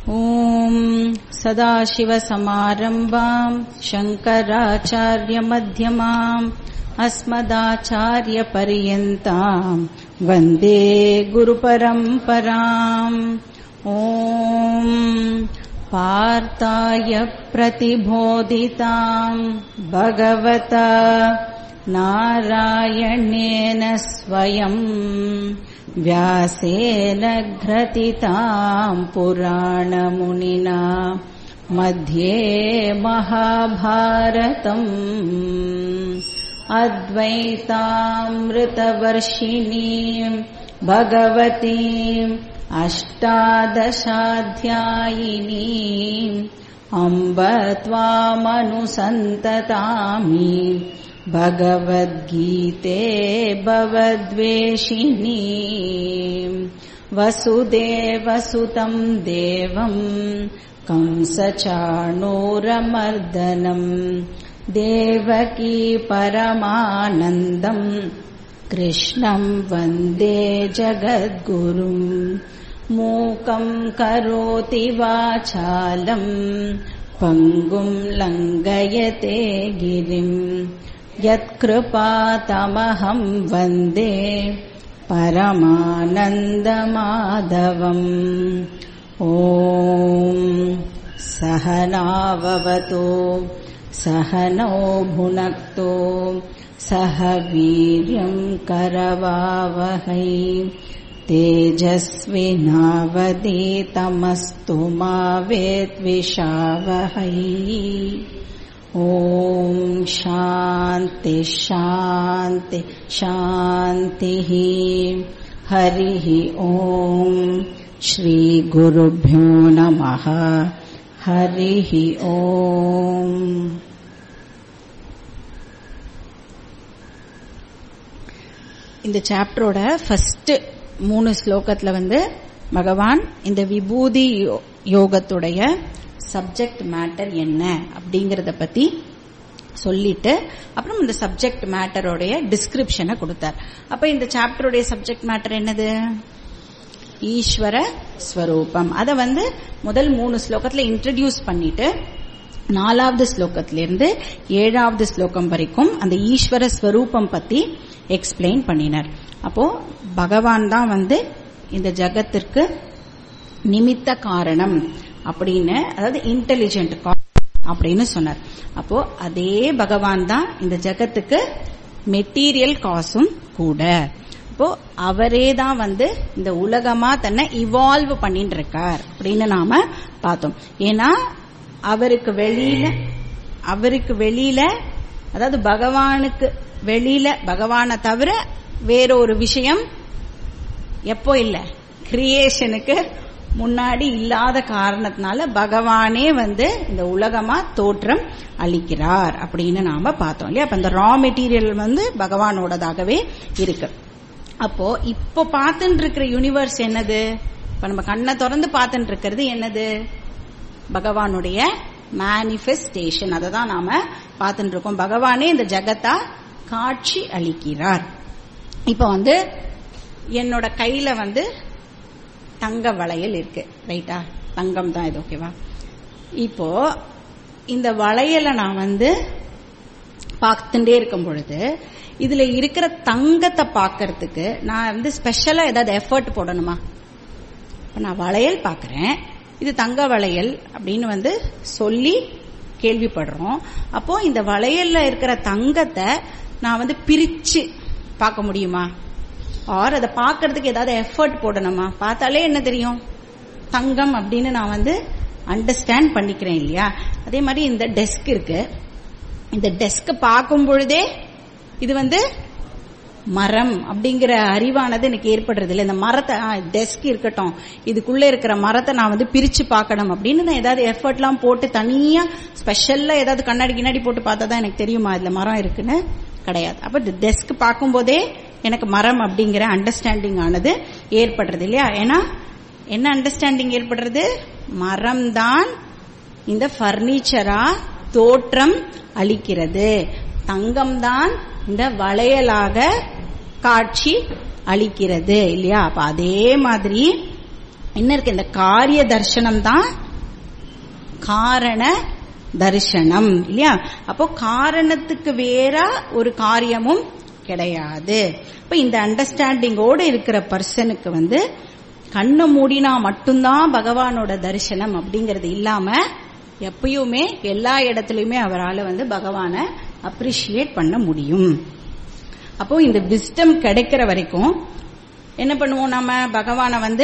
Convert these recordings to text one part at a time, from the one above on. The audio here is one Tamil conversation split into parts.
ॐ सदाशिवसमारम्भाम् शङ्कराचार्यमध्यमाम् अस्मदाचार्यपर्यन्ताम् वन्दे गुरुपरम्पराम् ॐ पार्ताय प्रतिबोधिताम् भगवता नारायणेन स्वयम् व्यासेन घ्रतिताम् पुराणमुनिना मध्ये महाभारतम् अद्वैतामृतवर्षिणीम् भगवतीम् अष्टादशाध्यायिनीम् अम्ब त्वामनुसन्ततामि भगवद्गीते भवद्वेषिणी वसुदेवसुतम् देवम् कंसचाणूरमर्दनम् देवकी परमानन्दम् कृष्णम् वन्दे जगद्गुरुम् मूकम् करोति वाचालम् पङ्गुम् लङ्घयते गिरिम् यत्कृपातमहम् वन्दे परमानन्दमाधवम् ॐ सहनाववतो सहनौ भुनक्तो सह वीर्यम् करवावहै तेजस्विनावदीतमस्तु मा वेद्विषावहै ॐ शान्ति शान्ति शान्तिः हरिः ॐ श्रीगुरुभ्यो नमः हरिः ॐ இந்த சாப்டரோட ஃபர்ஸ்ட் மூணு ஸ்லோகத்துல வந்து பகவான் இந்த விபூதி யோகத்துடைய சப்ஜெக்ட் மேட்டர் என்ன அப்படிங்கறத பத்தி சொல்லிட்டு அப்புறம் இந்த சப்ஜெக்ட் மேட்டரோடைய டிஸ்கிரிப்ஷனை கொடுத்தார் அப்ப இந்த சாப்டருடைய சப்ஜெக்ட் மேட்டர் என்னது ஈஸ்வர ஸ்வரூபம் அத வந்து முதல் மூணு ஸ்லோகத்துல இன்ட்ரடியூஸ் பண்ணிட்டு நாலாவது ஸ்லோகத்திலிருந்து ஏழாவது ஸ்லோகம் வரைக்கும் அந்த ஈஸ்வர ஸ்வரூபம் பத்தி எக்ஸ்பிளைன் பண்ணினார் அப்போ பகவான் தான் வந்து இந்த ஜகத்திற்கு நிமித்த காரணம் அப்படின்னு அதாவது இன்டெலிஜென்ட் அப்படின்னு சொன்னார் அப்போ அதே பகவான் தான் இந்த ஜகத்துக்கு மெட்டீரியல் காசும் கூட அப்போ அவரே தான் வந்து இந்த உலகமா தன்னை இவால்வ் பண்ணிட்டு இருக்கார் அப்படின்னு நாம பார்த்தோம் ஏன்னா அவருக்கு வெளியில அவருக்கு வெளியில அதாவது பகவானுக்கு வெளியில பகவானை தவிர வேற ஒரு விஷயம் எப்போ இல்ல கிரியேஷனுக்கு முன்னாடி இல்லாத காரணத்தினால பகவானே வந்து இந்த உலகமா தோற்றம் அளிக்கிறார் அப்படின்னு நாம பார்த்தோம் இல்லையா அப்ப இந்த ரா மெட்டீரியல் வந்து பகவானோடதாகவே இருக்கு அப்போ இப்போ பார்த்துட்டு இருக்கிற யூனிவர்ஸ் என்னது இப்ப நம்ம கண்ணை திறந்து பார்த்துட்டு இருக்கிறது என்னது பகவானுடைய மேனிஃபெஸ்டேஷன் அதை தான் நாம பார்த்துட்டு இருக்கோம் பகவானே இந்த ஜகத்தா காட்சி அளிக்கிறார் இப்ப வந்து என்னோட கையில வந்து தங்க வளையல் இருக்கு ரைட்டா தங்கம் தான் இது ஓகேவா இப்போ இந்த வளையலை நான் வந்து பார்த்துட்டே இருக்கும் பொழுது இதுல இருக்கிற தங்கத்தை பார்க்கறதுக்கு நான் வந்து ஸ்பெஷலா ஏதாவது எஃபர்ட் போடணுமா இப்ப நான் வளையல் பார்க்கறேன் இது தங்க வளையல் அப்படின்னு வந்து சொல்லி கேள்விப்படுறோம் அப்போ இந்த வளையல்ல இருக்கிற தங்கத்தை நான் வந்து பிரிச்சு பார்க்க முடியுமா ஆர் அதை பார்க்கறதுக்கு ஏதாவது எஃபர்ட் போடணுமா பார்த்தாலே என்ன தெரியும் தங்கம் அப்படின்னு நான் வந்து அண்டர்ஸ்டாண்ட் பண்ணிக்கிறேன் இல்லையா அதே மாதிரி இந்த டெஸ்க் இருக்கு இந்த டெஸ்க் பார்க்கும் பொழுதே இது வந்து மரம் அப்படிங்கிற அறிவானது எனக்கு ஏற்படுறது இல்லை இந்த மரத்தை டெஸ்க் இருக்கட்டும் இதுக்குள்ள இருக்கிற மரத்தை நான் வந்து பிரிச்சு பார்க்கணும் அப்படின்னு நான் ஏதாவது எஃபர்ட்லாம் போட்டு தனியா ஸ்பெஷல்லா ஏதாவது கண்ணாடி கிண்ணாடி போட்டு பார்த்தா தான் எனக்கு தெரியுமா இதுல மரம் இருக்குன்னு கிடையாது அப்ப இந்த டெஸ்க் பார்க்கும்போதே எனக்கு மரம் அப்படிங்கிற அண்டர்ஸ்டாண்டிங் ஆனது ஏற்படுறது இல்லையா ஏன்னா என்ன அண்டர்ஸ்டாண்டிங் ஏற்படுறது மரம் தான் இந்த பர்னிச்சரா தோற்றம் அளிக்கிறது தங்கம் தான் இந்த வளையலாக காட்சி அளிக்கிறது இல்லையா அப்ப அதே மாதிரி என்ன இருக்கு இந்த காரிய தர்சனம் தான் காரண தரிசனம் இல்லையா அப்போ காரணத்துக்கு வேற ஒரு காரியமும் கிடையாது இப்ப இந்த அண்டர்ஸ்டாண்டிங்கோட இருக்கிற பர்சனுக்கு வந்து கண்ணை மூடினா மட்டும்தான் பகவானோட தரிசனம் அப்படிங்கறது இல்லாம எப்பயுமே எல்லா இடத்துலயுமே அவரால் வந்து பகவானை அப்ரிஷியேட் பண்ண முடியும் அப்போ இந்த விஸ்டம் கிடைக்கிற வரைக்கும் என்ன பண்ணுவோம் நம்ம பகவானை வந்து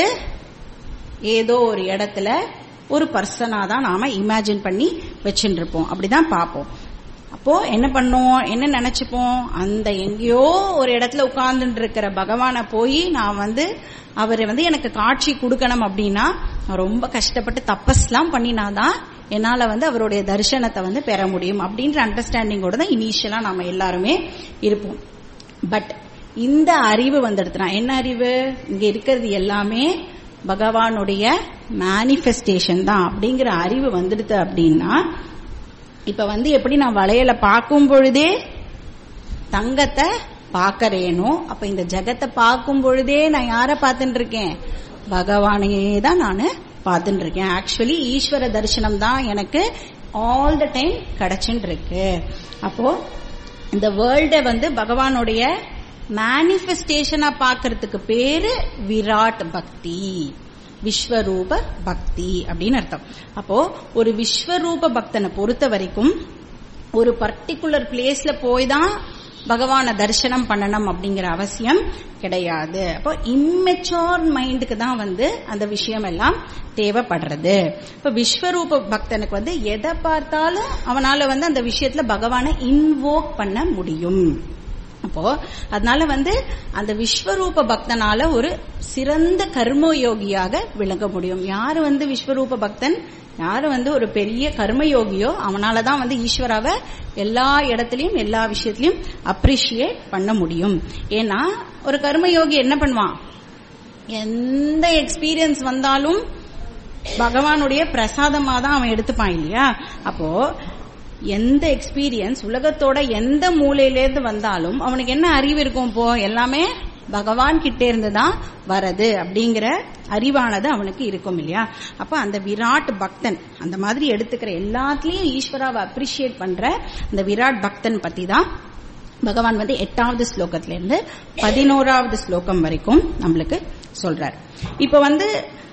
ஏதோ ஒரு இடத்துல ஒரு பர்சனா தான் நாம இமேஜின் பண்ணி வச்சுட்டு இருப்போம் அப்படிதான் பார்ப்போம் அப்போ என்ன பண்ணுவோம் என்ன நினைச்சுப்போம் அந்த எங்கேயோ ஒரு இடத்துல உட்கார்ந்துட்டு இருக்கிற பகவானை போய் நான் வந்து அவர் வந்து எனக்கு காட்சி கொடுக்கணும் அப்படின்னா நான் ரொம்ப கஷ்டப்பட்டு தப்பஸ்லாம் பண்ணினாதான் என்னால வந்து அவருடைய தரிசனத்தை வந்து பெற முடியும் அப்படின்ற அண்டர்ஸ்டாண்டிங்கோட தான் இனிஷியலா நாம எல்லாருமே இருப்போம் பட் இந்த அறிவு வந்துடுத்துனா என்ன அறிவு இங்க இருக்கிறது எல்லாமே பகவானுடைய மேனிஃபெஸ்டேஷன் தான் அப்படிங்கிற அறிவு வந்துடுது அப்படின்னா இப்ப வந்து எப்படி நான் வளையல பார்க்கும் பொழுதே தங்கத்தை பாக்கறேனோ அப்ப இந்த ஜெகத்தை பார்க்கும் பொழுதே நான் யார பார்த்துட்டு இருக்கேன் பகவானையே தான் நான் பார்த்துட்டு இருக்கேன் ஆக்சுவலி ஈஸ்வர தரிசனம் தான் எனக்கு ஆல் த டைம் கிடைச்சுட்டு இருக்கு அப்போ இந்த வேர்ல்ட வந்து பகவானுடைய மேனிஃபெஸ்டேஷனா பார்க்கறதுக்கு பேரு விராட் பக்தி விஸ்வரூப பக்தி அப்படின்னு அர்த்தம் அப்போ ஒரு விஸ்வரூப பக்தனை பொறுத்த வரைக்கும் ஒரு பர்டிகுலர் பிளேஸ்ல போய் தான் பகவானை தரிசனம் பண்ணணும் அப்படிங்கிற அவசியம் கிடையாது அப்போ இம்மெச்சோர் மைண்டுக்கு தான் வந்து அந்த விஷயம் எல்லாம் தேவைப்படுறது இப்ப விஸ்வரூப பக்தனுக்கு வந்து எதை பார்த்தாலும் அவனால வந்து அந்த விஷயத்துல பகவானை இன்வோக் பண்ண முடியும் அப்போ அதனால வந்து அந்த விஸ்வரூப பக்தனால ஒரு சிறந்த கர்மயோகியாக விளங்க முடியும் யாரு வந்து விஸ்வரூப பக்தன் யாரு வந்து ஒரு பெரிய கர்மயோகியோ அவனாலதான் வந்து ஈஸ்வராவை எல்லா இடத்துலயும் எல்லா விஷயத்திலயும் அப்ரிஷியேட் பண்ண முடியும் ஏன்னா ஒரு கர்மயோகி என்ன பண்ணுவான் எந்த எக்ஸ்பீரியன்ஸ் வந்தாலும் பகவானுடைய பிரசாதமா தான் அவன் எடுத்துப்பான் இல்லையா அப்போ எந்த எக்ஸ்பீரியன்ஸ் உலகத்தோட எந்த மூலையிலேருந்து வந்தாலும் அவனுக்கு என்ன அறிவு இருக்கும் இப்போ எல்லாமே பகவான் கிட்ட இருந்து தான் வரது அப்படிங்கிற அறிவானது அவனுக்கு இருக்கும் இல்லையா அப்ப அந்த விராட் பக்தன் அந்த மாதிரி எடுத்துக்கிற எல்லாத்துலயும் ஈஸ்வராவை அப்ரிஷியேட் பண்ற அந்த விராட் பக்தன் பத்தி தான் பகவான் வந்து எட்டாவது ஸ்லோகத்துல இருந்து பதினோராவது ஸ்லோகம் வரைக்கும் நம்மளுக்கு சொல்றார் இப்ப வந்து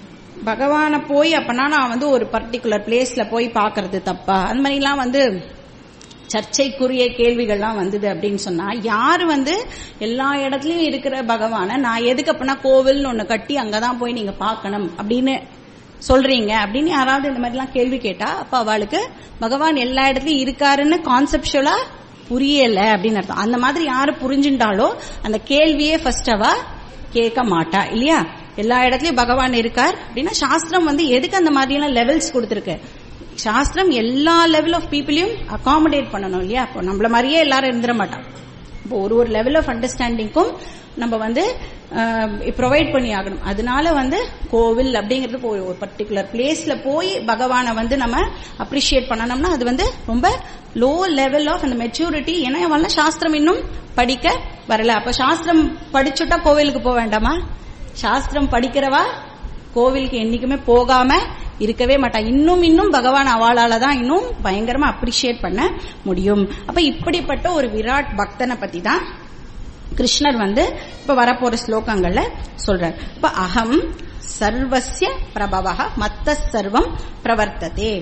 பகவானை போய் அப்பனா நான் வந்து ஒரு பர்டிகுலர் பிளேஸ்ல போய் பாக்குறது தப்பா அந்த மாதிரிலாம் வந்து சர்ச்சைக்குரிய கேள்விகள்லாம் வந்தது அப்படின்னு சொன்னா யாரு வந்து எல்லா இடத்துலயும் இருக்கிற பகவான நான் எதுக்கு அப்பனா கோவில்னு ஒண்ணு கட்டி அங்கதான் போய் நீங்க பார்க்கணும் அப்படின்னு சொல்றீங்க அப்படின்னு யாராவது இந்த மாதிரிலாம் கேள்வி கேட்டா அப்ப அவளுக்கு பகவான் எல்லா இடத்துலயும் இருக்காருன்னு கான்செப்டுவலா புரியல அப்படின்னு அர்த்தம் அந்த மாதிரி யாரு புரிஞ்சுட்டாலோ அந்த கேள்வியே ஃபர்ஸ்ட் அவ கேட்க மாட்டா இல்லையா எல்லா இடத்துலயும் பகவான் இருக்கார் அப்படின்னா சாஸ்திரம் வந்து எதுக்கு அந்த மாதிரியான லெவல்ஸ் கொடுத்துருக்கு சாஸ்திரம் எல்லா லெவல் ஆஃப் பீப்புளையும் அகாமடேட் பண்ணணும் இல்லையா அப்போ நம்மள மாதிரியே எல்லாரும் இருந்துட மாட்டான் இப்போ ஒரு ஒரு லெவல் ஆஃப் அண்டர்ஸ்டாண்டிங்க்கும் நம்ம வந்து ப்ரொவைட் பண்ணி ஆகணும் அதனால வந்து கோவில் அப்படிங்கிறது போய் ஒரு பர்டிகுலர் பிளேஸ்ல போய் பகவானை வந்து நம்ம அப்ரிஷியேட் பண்ணணும்னா அது வந்து ரொம்ப லோ லெவல் ஆஃப் அந்த மெச்சூரிட்டி ஏன்னா அவெல்லாம் சாஸ்திரம் இன்னும் படிக்க வரல அப்ப சாஸ்திரம் படிச்சுட்டா கோவிலுக்கு போக வேண்டாமா சாஸ்திரம் படிக்கிறவா கோவிலுக்கு என்னைக்குமே போகாம இருக்கவே மாட்டா இன்னும் இன்னும் பகவான் அவளால தான் இன்னும் பயங்கரமா அப்ரிஷியேட் பண்ண முடியும் அப்ப இப்படிப்பட்ட ஒரு விராட் பக்தனை பத்தி தான் கிருஷ்ணர் வந்து இப்ப வரப்போற ஸ்லோகங்கள்ல சொல்றார் இப்ப அகம் சர்வசிய பிரபவக மத்த சர்வம் பிரவர்த்ததே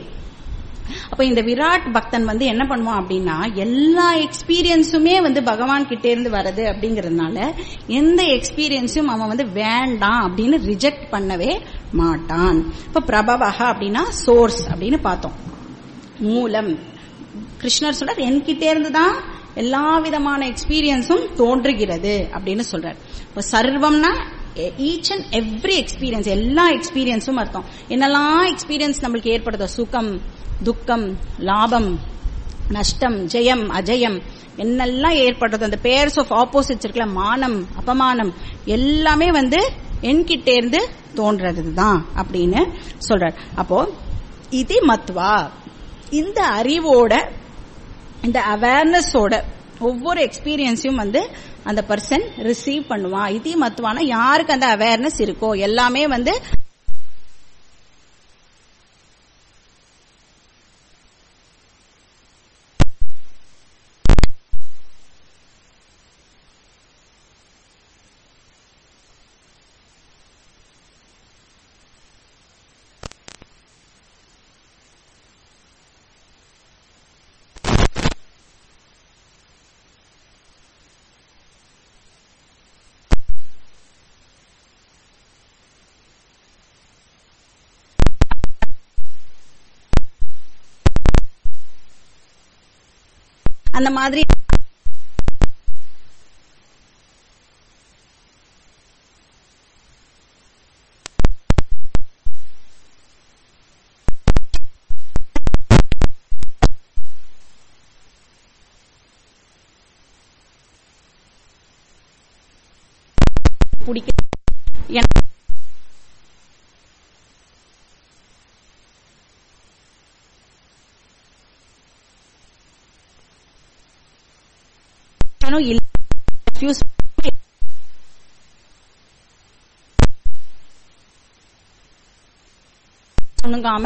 அப்ப இந்த விராட் பக்தன் வந்து என்ன பண்ணுவான் அப்படின்னா எல்லா எக்ஸ்பீரியன்ஸுமே வந்து பகவான் கிட்டே இருந்து வருது அப்படிங்கறதுனால எந்த எக்ஸ்பீரியன்ஸும் அவன் வந்து வேண்டாம் அப்படின்னு ரிஜெக்ட் பண்ணவே மாட்டான் இப்ப பிரபவக அப்படின்னா சோர்ஸ் அப்படின்னு பார்த்தோம் மூலம் கிருஷ்ணர் சொல்றார் என்கிட்ட இருந்து தான் எல்லா விதமான எக்ஸ்பீரியன்ஸும் தோன்றுகிறது அப்படின்னு சொல்றார் இப்ப சர்வம்னா ஈச் அண்ட் எவ்ரி எக்ஸ்பீரியன்ஸ் எல்லா எக்ஸ்பீரியன்ஸும் அர்த்தம் என்னெல்லாம் எக்ஸ்பீரியன்ஸ் நம்மளுக்கு ஏற்படுதோ சுகம் துக்கம் லாபம் நஷ்டம் ஜெயம் அஜயம் என்னெல்லாம் ஏற்படுறது அந்த பேர்ஸ் ஆஃப் ஆப்போசிட்ஸ் இருக்குல்ல மானம் அபமானம் எல்லாமே வந்து என்கிட்ட இருந்து தோன்றதுதான் அப்படின்னு சொல்றார் அப்போ இது மத்வா இந்த அறிவோட இந்த அவேர்னஸோட ஒவ்வொரு எக்ஸ்பீரியன்ஸையும் வந்து அந்த பர்சன் ரிசீவ் பண்ணுவான் இது மத்துவான யாருக்கு அந்த அவேர்னஸ் இருக்கோ எல்லாமே வந்து அந்த மாதிரி பிடிக்க எனக்கு நானும் இல்ல refuse சொன்னுங்காம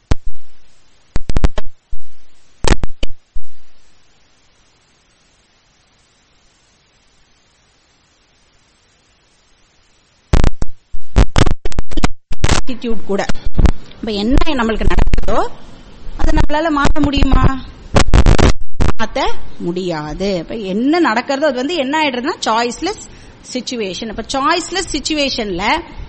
ஆட்டிடியூட் கூட இப்ப என்ன நம்மளுக்கு நடக்குதோ அதை நம்மளால மாற்ற முடியுமா மாத்த முடியாது இப்ப என்ன நடக்கிறதோ அது வந்து என்ன ஆயிடுறதுன்னா சாய்ஸ்லெஸ் சுச்சுவேஷன் இப்ப சாய்ஸ்லெஸ் சுச்சுவேஷன்ல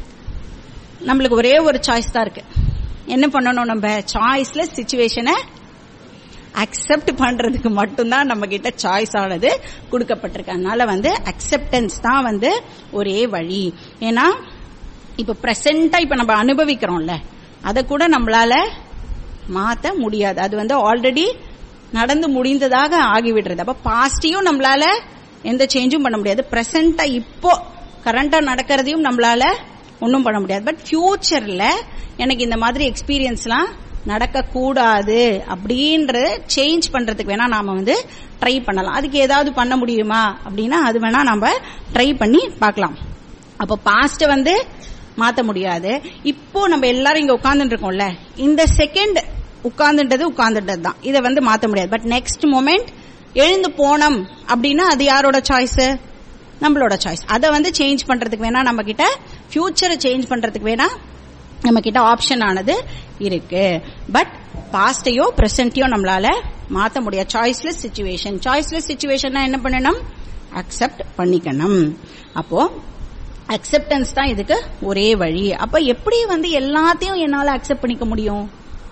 நம்மளுக்கு ஒரே ஒரு சாய்ஸ் தான் இருக்கு என்ன பண்ணணும் நம்ம சாய்ஸ்லெஸ் சுச்சுவேஷனை அக்செப்ட் பண்றதுக்கு மட்டும்தான் நம்ம கிட்ட சாய்ஸ் ஆனது கொடுக்கப்பட்டிருக்கு அதனால வந்து அக்செப்டன்ஸ் தான் வந்து ஒரே வழி ஏன்னா இப்ப பிரசண்டா இப்ப நம்ம அனுபவிக்கிறோம்ல அதை கூட நம்மளால மாத்த முடியாது அது வந்து ஆல்ரெடி நடந்து முடிந்ததாக ஆகிவிடுறது அப்ப பாஸ்டையும் நம்மளால எந்த சேஞ்சும் பண்ண முடியாது பிரசண்டா இப்போ கரண்டா நடக்கிறதையும் நம்மளால ஒன்றும் பண்ண முடியாது பட் ஃபியூச்சர்ல எனக்கு இந்த மாதிரி எக்ஸ்பீரியன்ஸ்லாம் நடக்க கூடாது அப்படின்றத சேஞ்ச் பண்றதுக்கு வேணா நாம வந்து ட்ரை பண்ணலாம் அதுக்கு ஏதாவது பண்ண முடியுமா அப்படின்னா அது வேணா நம்ம ட்ரை பண்ணி பார்க்கலாம் அப்போ பாஸ்ட வந்து மாத்த முடியாது இப்போ நம்ம எல்லாரும் இங்க உட்கார்ந்துட்டு இருக்கோம்ல இந்த செகண்ட் உட்கார்ந்துட்டது உட்கார்ந்துட்டது தான் இதை வந்து மாத்த முடியாது பட் நெக்ஸ்ட் மொமெண்ட் எழுந்து போனோம் அப்படின்னா அது யாரோட சாய்ஸ் நம்மளோட சாய்ஸ் அதை வந்து சேஞ்ச் பண்றதுக்கு வேணா நம்ம கிட்ட ஃபியூச்சரை சேஞ்ச் பண்றதுக்கு வேணா நம்ம கிட்ட ஆப்ஷன் ஆனது இருக்கு பட் பாஸ்டையோ பிரசன்டையோ நம்மளால மாத்த முடியாது சாய்ஸ்லெஸ் சுச்சுவேஷன் சாய்ஸ்லெஸ் சுச்சுவேஷன் என்ன பண்ணணும் அக்செப்ட் பண்ணிக்கணும் அப்போ அக்செப்டன்ஸ் தான் இதுக்கு ஒரே வழி அப்ப எப்படி வந்து எல்லாத்தையும் என்னால அக்செப்ட் பண்ணிக்க முடியும்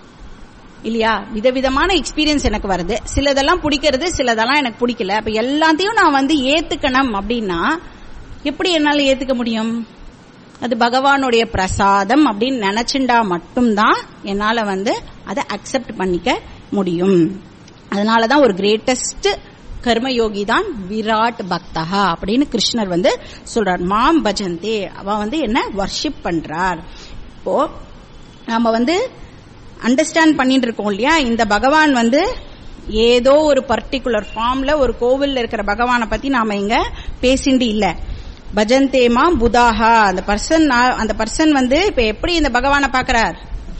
இல்லையா விதவிதமான எக்ஸ்பீரியன்ஸ் எனக்கு வருது சிலதெல்லாம் பிடிக்கிறது சிலதெல்லாம் எனக்கு பிடிக்கல அப்ப எல்லாத்தையும் நான் வந்து ஏத்துக்கணும் அப்படின்னா எப்படி என்னால ஏத்துக்க முடியும் அது பகவானுடைய பிரசாதம் அப்படின்னு நினைச்சுண்டா மட்டும்தான் என்னால வந்து அதை அக்செப்ட் பண்ணிக்க முடியும் அதனாலதான் ஒரு கிரேட்டஸ்ட் கர்மயோகி தான் விராட் பக்தகா அப்படின்னு கிருஷ்ணர் வந்து சொல்றார் மாம் பஜந்தே அவ வந்து என்ன வர்ஷிப் பண்றார் இப்போ நம்ம வந்து அண்டர்ஸ்டாண்ட் பண்ணிட்டு இருக்கோம் இல்லையா இந்த பகவான் வந்து ஏதோ ஒரு பர்டிகுலர் ஃபார்ம்ல ஒரு கோவில்ல இருக்கிற பகவானை பத்தி நாம இங்க பேசிண்டு இல்ல பஜந்தேமா புதாஹா அந்த பர்சன் அந்த பர்சன் வந்து இப்ப எப்படி இந்த பகவானை பாக்குறார்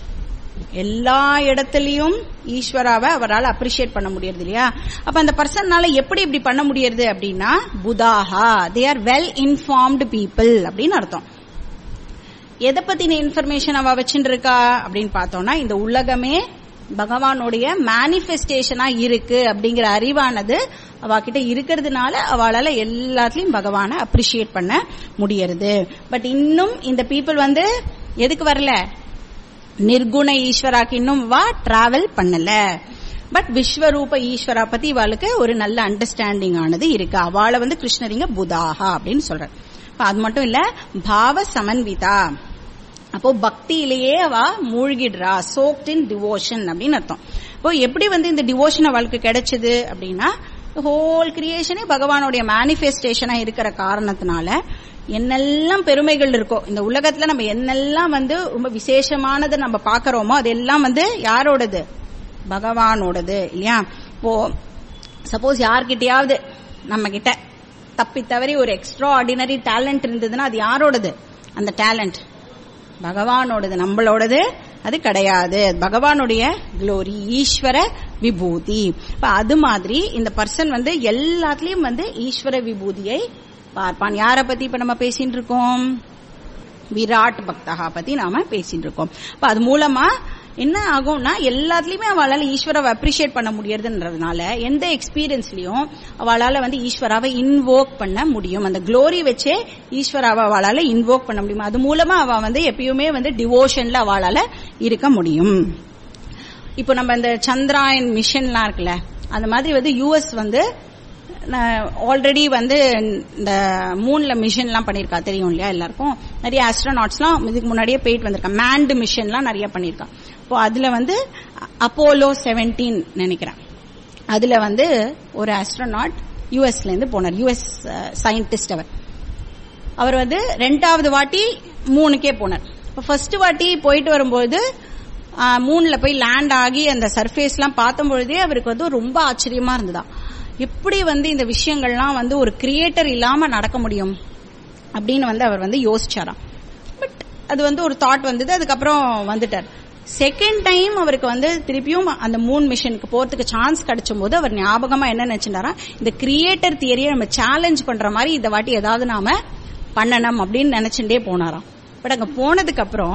எல்லா இடத்துலயும் ஈஸ்வராவை அவரால் அப்ரிஷியேட் பண்ண முடியறது இல்லையா அப்ப அந்த பர்சன்னால எப்படி இப்படி பண்ண முடியறது அப்படின்னா புதாஹா they are well informed people அப்படின்னு அர்த்தம் எதை பத்தின இன்ஃபர்மேஷன் அவ வச்சுட்டு இருக்கா அப்படின்னு பார்த்தோம்னா இந்த உலகமே பகவானுடைய மேனிஃபெஸ்டேஷனா இருக்கு அப்படிங்கிற அறிவானது அவகிட்ட இருக்கிறதுனால அவளால எல்லாத்துலயும் பகவானை அப்ரிஷியேட் பண்ண முடியறது பட் இன்னும் இந்த பீப்புள் வந்து எதுக்கு வரல நிர்குண ஈஸ்வராக்கு இன்னும் வா டிராவல் பண்ணல பட் விஸ்வரூப ஈஸ்வரா பத்தி இவாளுக்கு ஒரு நல்ல அண்டர்ஸ்டாண்டிங் ஆனது இருக்கு அவளை வந்து கிருஷ்ணரிங்க புதாகா அப்படின்னு சொல்றாரு அது மட்டும் இல்ல பாவ சமன்விதா அப்போ பக்தியிலேயே அவ மூழ்கிடுறா சோக்ட் இன் டிவோஷன் அப்படின்னு அர்த்தம் இப்போ எப்படி வந்து இந்த டிவோஷன் அவளுக்கு கிடைச்சது அப்படின்னா ஹோல் கிரியேஷனே பகவானுடைய மேனிஃபெஸ்டேஷனா இருக்கிற காரணத்தினால என்னெல்லாம் பெருமைகள் இருக்கோ இந்த உலகத்துல நம்ம என்னெல்லாம் வந்து ரொம்ப விசேஷமானதை நம்ம பாக்குறோமோ அதெல்லாம் வந்து யாரோடது பகவானோடது இல்லையா இப்போ சப்போஸ் யார்கிட்டயாவது நம்ம கிட்ட தப்பி தவறி ஒரு எக்ஸ்ட்ரா ஆர்டினரி டேலண்ட் இருந்ததுன்னா அது யாரோடது அந்த டேலண்ட் பகவானோடது நம்மளோடது அது கிடையாது பகவானுடைய குளோரி ஈஸ்வர விபூதி இப்ப அது மாதிரி இந்த பர்சன் வந்து எல்லாத்துலயும் வந்து ஈஸ்வர விபூதியை பார்ப்பான் யார பத்தி இப்ப நம்ம பேசிட்டு இருக்கோம் விராட் பக்தகா பத்தி நாம பேசிட்டு இருக்கோம் அப்ப அது மூலமா என்ன ஆகும்னா எல்லாத்துலயுமே அவளால ஈஸ்வராவை அப்ரிஷியேட் பண்ண முடியறதுன்றதுனால எந்த எக்ஸ்பீரியன்ஸ்லயும் அவளால வந்து ஈஸ்வராவை இன்வோக் பண்ண முடியும் அந்த குளோரி வச்சே ஈஸ்வராவை அவளால இன்வோக் பண்ண முடியும் அது மூலமா அவ வந்து எப்பயுமே வந்து டிவோஷன்ல அவளால இருக்க முடியும் இப்போ நம்ம இந்த சந்திராயன் மிஷன்லாம் இருக்குல்ல அந்த மாதிரி வந்து யூஎஸ் வந்து ஆல்ரெடி வந்து இந்த மூன்ல மிஷன்லாம் பண்ணிருக்கா தெரியும் இல்லையா எல்லாருக்கும் நிறைய ஆஸ்ட்ரோநாட்ஸ்லாம் இதுக்கு முன்னாடியே போயிட்டு வந்திருக்கா மேண்டு மிஷன்லாம் நிறைய பண்ணிருக்கா இப்போ அதுல வந்து அப்போலோ செவன்டீன் நினைக்கிறேன் அதுல வந்து ஒரு ஆஸ்ட்ரோநாட் யூஎஸ்ல இருந்து போனார் யூஎஸ் சயின்டிஸ்ட் அவர் அவர் வந்து ரெண்டாவது வாட்டி மூணுக்கே போனார் இப்போ ஃபர்ஸ்ட் வாட்டி போயிட்டு வரும்போது மூணுல போய் லேண்ட் ஆகி அந்த சர்ஃபேஸ் எல்லாம் பார்த்தும் பொழுதே அவருக்கு வந்து ரொம்ப ஆச்சரியமா இருந்ததா எப்படி வந்து இந்த விஷயங்கள்லாம் வந்து ஒரு கிரியேட்டர் இல்லாம நடக்க முடியும் அப்படின்னு வந்து அவர் வந்து யோசிச்சாராம் பட் அது வந்து ஒரு தாட் வந்தது அதுக்கப்புறம் வந்துட்டார் செகண்ட் டைம் அவருக்கு வந்து திருப்பியும் அந்த மூன் மிஷனுக்கு போறதுக்கு சான்ஸ் கிடைச்சும் போது அவர் ஞாபகமா என்ன நினைச்சிருந்தாரா இந்த கிரியேட்டர் தியரியை நம்ம சேலஞ்ச் பண்ற மாதிரி இந்த வாட்டி ஏதாவது நாம பண்ணணும் அப்படின்னு நினைச்சுட்டே போனாராம் பட் அங்க போனதுக்கு அப்புறம்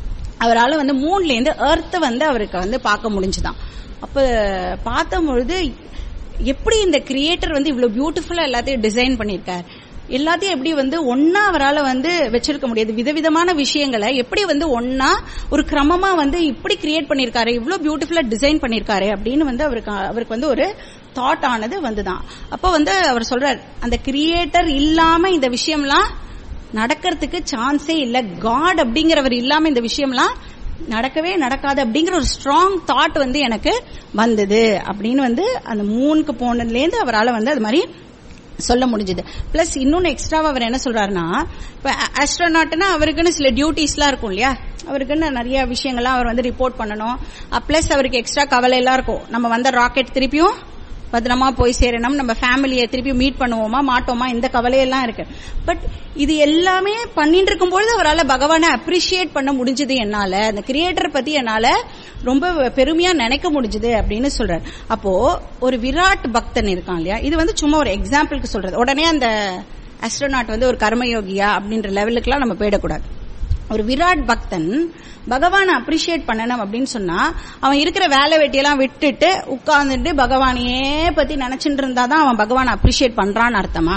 அவரால் வந்து மூன்ல இருந்து எர்த் வந்து அவருக்கு வந்து பார்க்க முடிஞ்சுதான் அப்ப பார்த்த பொழுது எப்படி இந்த கிரியேட்டர் வந்து இவ்வளவு பியூட்டிஃபுல்லா எல்லாத்தையும் டிசைன் பண்ணிருக்கார் எல்லாத்தையும் எப்படி வந்து ஒன்னா அவரால் வந்து வச்சிருக்க முடியாது விதவிதமான விஷயங்களை எப்படி வந்து ஒன்னா ஒரு கிரமமா வந்து இப்படி கிரியேட் பண்ணிருக்காரு இவ்வளவு பியூட்டிஃபுல்லா டிசைன் பண்ணிருக்காரு அப்படின்னு வந்து அவருக்கு அவருக்கு வந்து ஒரு தாட் ஆனது வந்துதான் அப்ப வந்து அவர் சொல்றார் அந்த கிரியேட்டர் இல்லாம இந்த விஷயம்லாம் நடக்கிறதுக்கு சான்ஸே இல்ல காட் அப்படிங்கிறவர் இல்லாம இந்த விஷயம்லாம் நடக்கவே நடக்காது அப்படிங்கிற ஒரு ஸ்ட்ராங் தாட் வந்து எனக்கு வந்தது அப்படின்னு வந்து அந்த மூணுக்கு போனதுல இருந்து அவரால் வந்து அது மாதிரி சொல்ல முடிஞ்சது பிளஸ் இன்னொன்னு எக்ஸ்ட்ராவா அவர் என்ன சொல்றாருன்னா இப்ப ஆஸ்ட்ரோநாட்னா அவருக்குன்னு சில டியூட்டிஸ்லாம் இருக்கும் இல்லையா அவருக்குன்னு நிறைய விஷயங்கள்லாம் அவர் வந்து ரிப்போர்ட் பண்ணணும் பிளஸ் அவருக்கு எக்ஸ்ட்ரா கவலை எல்லாம் இருக்கும் நம்ம வந்த ராக்கெட் திருப்பியும் பத்திரமா போய் சேரணும் நம்ம ஃபேமிலியை திருப்பி மீட் பண்ணுவோமா மாட்டோமா இந்த கவலையெல்லாம் இருக்கு பட் இது எல்லாமே பண்ணிட்டு இருக்கும்பொழுது அவரால் பகவானை அப்ரிஷியேட் பண்ண முடிஞ்சது என்னால அந்த கிரியேட்டர் பத்தி என்னால ரொம்ப பெருமையா நினைக்க முடிஞ்சது அப்படின்னு சொல்றாரு அப்போ ஒரு விராட் பக்தன் இருக்கான் இல்லையா இது வந்து சும்மா ஒரு எக்ஸாம்பிளுக்கு சொல்றது உடனே அந்த அஸ்ட்ரோநாட் வந்து ஒரு கர்மயோகியா அப்படின்ற லெவலுக்குலாம் நம்ம போயிடக்கூடாது ஒரு விராட் பக்தன் பகவானை அப்ரிஷியேட் பண்ணணும் அப்படின்னு சொன்னா அவன் இருக்கிற வேலை வெட்டியெல்லாம் விட்டுட்டு உட்கார்ந்துட்டு பகவானையே பத்தி நினைச்சிட்டு இருந்தாதான் அவன் பகவானை அப்ரிஷியேட் பண்றான்னு அர்த்தமா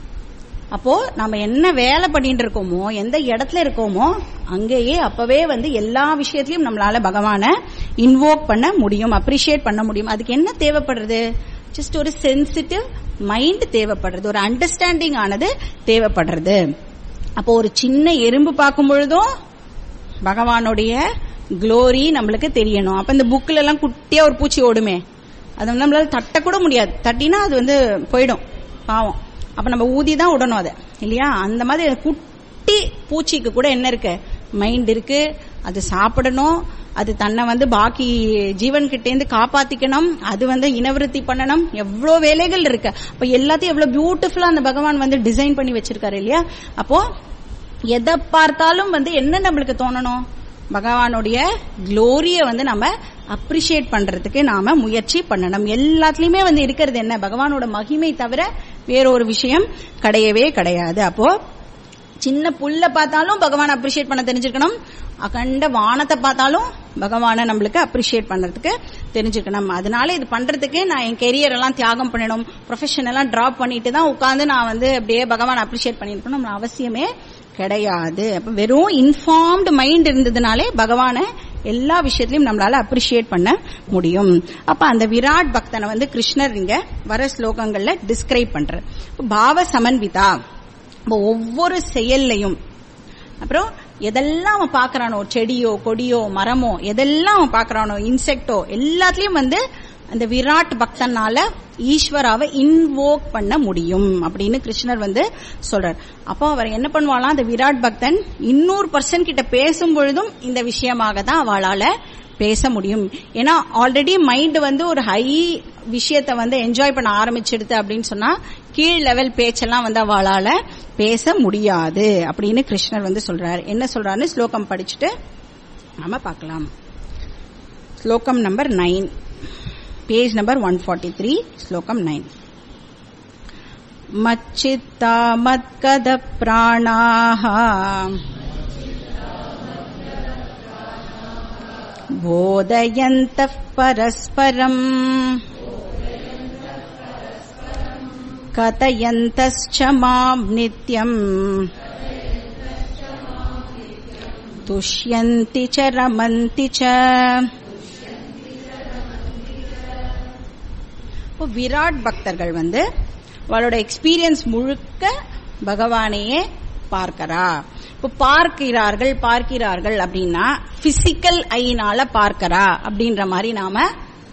அப்போ நம்ம என்ன வேலை பண்ணிட்டு இருக்கோமோ எந்த இடத்துல இருக்கோமோ அங்கேயே அப்பவே வந்து எல்லா விஷயத்திலயும் நம்மளால பகவானை இன்வோக் பண்ண முடியும் அப்ரிஷியேட் பண்ண முடியும் அதுக்கு என்ன தேவைப்படுறது ஜஸ்ட் ஒரு சென்சிட்டிவ் மைண்ட் தேவைப்படுறது ஒரு அண்டர்ஸ்டாண்டிங் ஆனது தேவைப்படுறது அப்போ ஒரு சின்ன எறும்பு பார்க்கும் பொழுதும் பகவானுடைய குளோரி நம்மளுக்கு தெரியணும் அப்ப இந்த புக்ல எல்லாம் குட்டியா ஒரு பூச்சி ஓடுமே அது வந்து நம்மளால தட்ட கூட முடியாது தட்டினா அது வந்து போயிடும் பாவம் அப்ப நம்ம ஊதி தான் விடணும் அதை இல்லையா அந்த மாதிரி குட்டி பூச்சிக்கு கூட என்ன இருக்கு மைண்ட் இருக்கு அது சாப்பிடணும் அது தன்னை வந்து பாக்கி ஜீவன் கிட்ட இருந்து காப்பாத்திக்கணும் அது வந்து இனவிருத்தி பண்ணணும் எவ்வளவு வேலைகள் இருக்கு அப்ப எல்லாத்தையும் எவ்வளவு பியூட்டிஃபுல்லா அந்த பகவான் வந்து டிசைன் பண்ணி வச்சிருக்காரு இல்லையா அப்போ எதை பார்த்தாலும் வந்து என்ன நம்மளுக்கு தோணணும் பகவானுடைய குளோரிய வந்து நம்ம அப்ரிஷியேட் பண்றதுக்கு நாம முயற்சி பண்ணணும் எல்லாத்துலயுமே வந்து இருக்கிறது என்ன பகவானோட மகிமை தவிர வேறொரு விஷயம் கிடையவே கிடையாது அப்போ சின்ன புல்ல பார்த்தாலும் பகவான் அப்ரிஷியேட் பண்ண தெரிஞ்சிருக்கணும் அகண்ட வானத்தை பார்த்தாலும் பகவானை நம்மளுக்கு அப்ரிஷியேட் பண்றதுக்கு தெரிஞ்சுக்கணும் அதனால இது பண்றதுக்கு நான் என் கெரியர் எல்லாம் தியாகம் பண்ணணும் ப்ரொஃபஷன் எல்லாம் டிராப் பண்ணிட்டு தான் உட்காந்து நான் வந்து அப்படியே பகவான் அப்ரிஷியேட் பண்ணிருக்கணும் அவசியமே கிடையாது அப்ப வெறும் இன்ஃபார்ம்டு மைண்ட் இருந்ததுனாலே பகவானை எல்லா விஷயத்திலையும் நம்மளால அப்ரிஷியேட் பண்ண முடியும் அப்ப அந்த விராட் பக்தனை வந்து கிருஷ்ணர் இங்க வர ஸ்லோகங்கள்ல டிஸ்கிரைப் பண்ற பாவ சமன்விதா ஒவ்வொரு செயல்லையும் அப்புறம் எதெல்லாம் அவன் பாக்குறானோ செடியோ கொடியோ மரமோ எதெல்லாம் அவன் பாக்குறானோ இன்செக்டோ எல்லாத்துலயும் வந்து அந்த விராட் பக்தனால ஈஸ்வராவை இன்வோக் பண்ண முடியும் அப்படின்னு கிருஷ்ணர் வந்து சொல்றார் அப்போ அவர் என்ன பண்ணுவாளாம் அந்த விராட் பக்தன் இன்னொரு பர்சன் கிட்ட பேசும் பொழுதும் இந்த விஷயமாக தான் அவளால பேச முடியும் ஏன்னா ஆல்ரெடி மைண்ட் வந்து ஒரு ஹை விஷயத்த வந்து என்ஜாய் பண்ண ஆரம்பிச்சிடுது அப்படின்னு சொன்னா கீழ் லெவல் பேச்செல்லாம் வந்து அவளால பேச முடியாது அப்படின்னு கிருஷ்ணர் வந்து சொல்றாரு என்ன சொல்றாருன்னு ஸ்லோகம் படிச்சுட்டு நாம பார்க்கலாம் ஸ்லோகம் number nine page number one forty three ஸ்லோகம் நைன் மச்சித்தா மத்கத பிராணாः बोधयन्तः परस्परम् कथयन्तश्च माम् नित्यम् तुष्यन्ति च रमन्ति च இப்போ விராட் பக்தர்கள் வந்து அவளோட எக்ஸ்பீரியன்ஸ் முழுக்க பகவானையே பார்க்கறா இப்போ பார்க்கிறார்கள் பார்க்கிறார்கள் அப்படின்னா பிசிக்கல் ஐனால பார்க்கறா அப்படின்ற மாதிரி நாம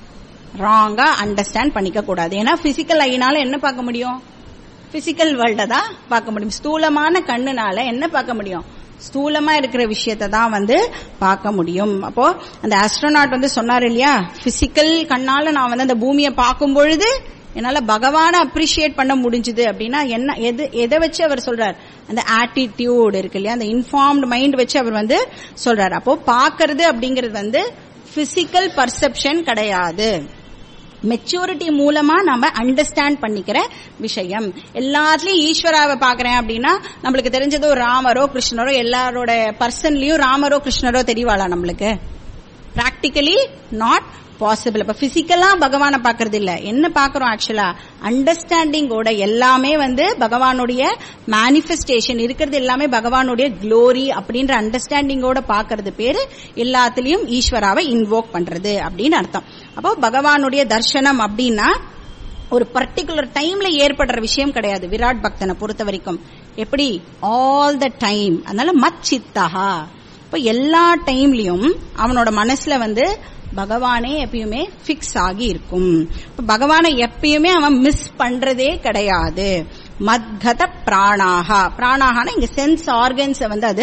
ராங்கா அண்டர்ஸ்டாண்ட் பண்ணிக்க கூடாது ஏன்னா பிசிக்கல் ஐனால என்ன பார்க்க முடியும் பிசிக்கல் வேர்ல்ட தான் பார்க்க முடியும் ஸ்தூலமான கண்ணுனால என்ன பார்க்க முடியும் ஸ்தூலமா இருக்கிற விஷயத்தை தான் வந்து பார்க்க முடியும் அப்போ அந்த ஆஸ்ட்ரோநாட் வந்து சொன்னார் இல்லையா பிசிக்கல் கண்ணால நான் வந்து அந்த பூமியை பார்க்கும் பொழுது என்னால பகவானை அப்ரிஷியேட் பண்ண முடிஞ்சுது அப்படின்னா என்ன எது எதை வச்சு அவர் சொல்றார் அந்த ஆட்டிடியூட் இருக்கு இல்லையா அந்த இன்ஃபார்ம்டு மைண்ட் வச்சு அவர் வந்து சொல்றாரு அப்போ பாக்குறது அப்படிங்கிறது வந்து பிசிக்கல் பர்செப்ஷன் கிடையாது மெச்சூரிட்டி மூலமா நம்ம அண்டர்ஸ்டாண்ட் பண்ணிக்கிற விஷயம் எல்லாத்துலயும் ஈஸ்வராவை பாக்குறேன் அப்படின்னா நம்மளுக்கு தெரிஞ்சது ஒரு ராமரோ கிருஷ்ணரோ எல்லாரோட பர்சன்லயும் ராமரோ கிருஷ்ணரோ தெரியவாளா நம்மளுக்கு பிராக்டிக்கலி நாட் பாசிபிள் அப்ப பிசிக்கலா பகவானை பாக்குறது இல்ல என்ன பாக்குறோம் ஆக்சுவலா அண்டர்ஸ்டாண்டிங்கோட எல்லாமே வந்து பகவானுடைய மேனிஃபெஸ்டேஷன் இருக்கிறது எல்லாமே பகவானுடைய க்ளோரி அப்படின்ற அண்டர்ஸ்டாண்டிங்கோட பாக்குறது பேரு எல்லாத்துலயும் ஈஸ்வராவை இன்வோக் பண்றது அப்படின்னு அர்த்தம் அப்போ பகவானுடைய தர்சனம் அப்படின்னா ஒரு பர்டிகுலர் டைம்ல ஏற்படுற விஷயம் கிடையாது விராட் பக்தனை பொறுத்த வரைக்கும் எப்படி ஆல் த டைம் அதனால மச்சித்தகா இப்ப எல்லா டைம்லயும் அவனோட மனசுல வந்து பகவானே எப்பயுமே பிக்ஸ் ஆகி இருக்கும் இப்ப பகவானை எப்பயுமே அவன் மிஸ் பண்றதே கிடையாது மத்கத பிராணாகா பிராணாகான இங்க சென்ஸ் ஆர்கன்ஸ் வந்து அது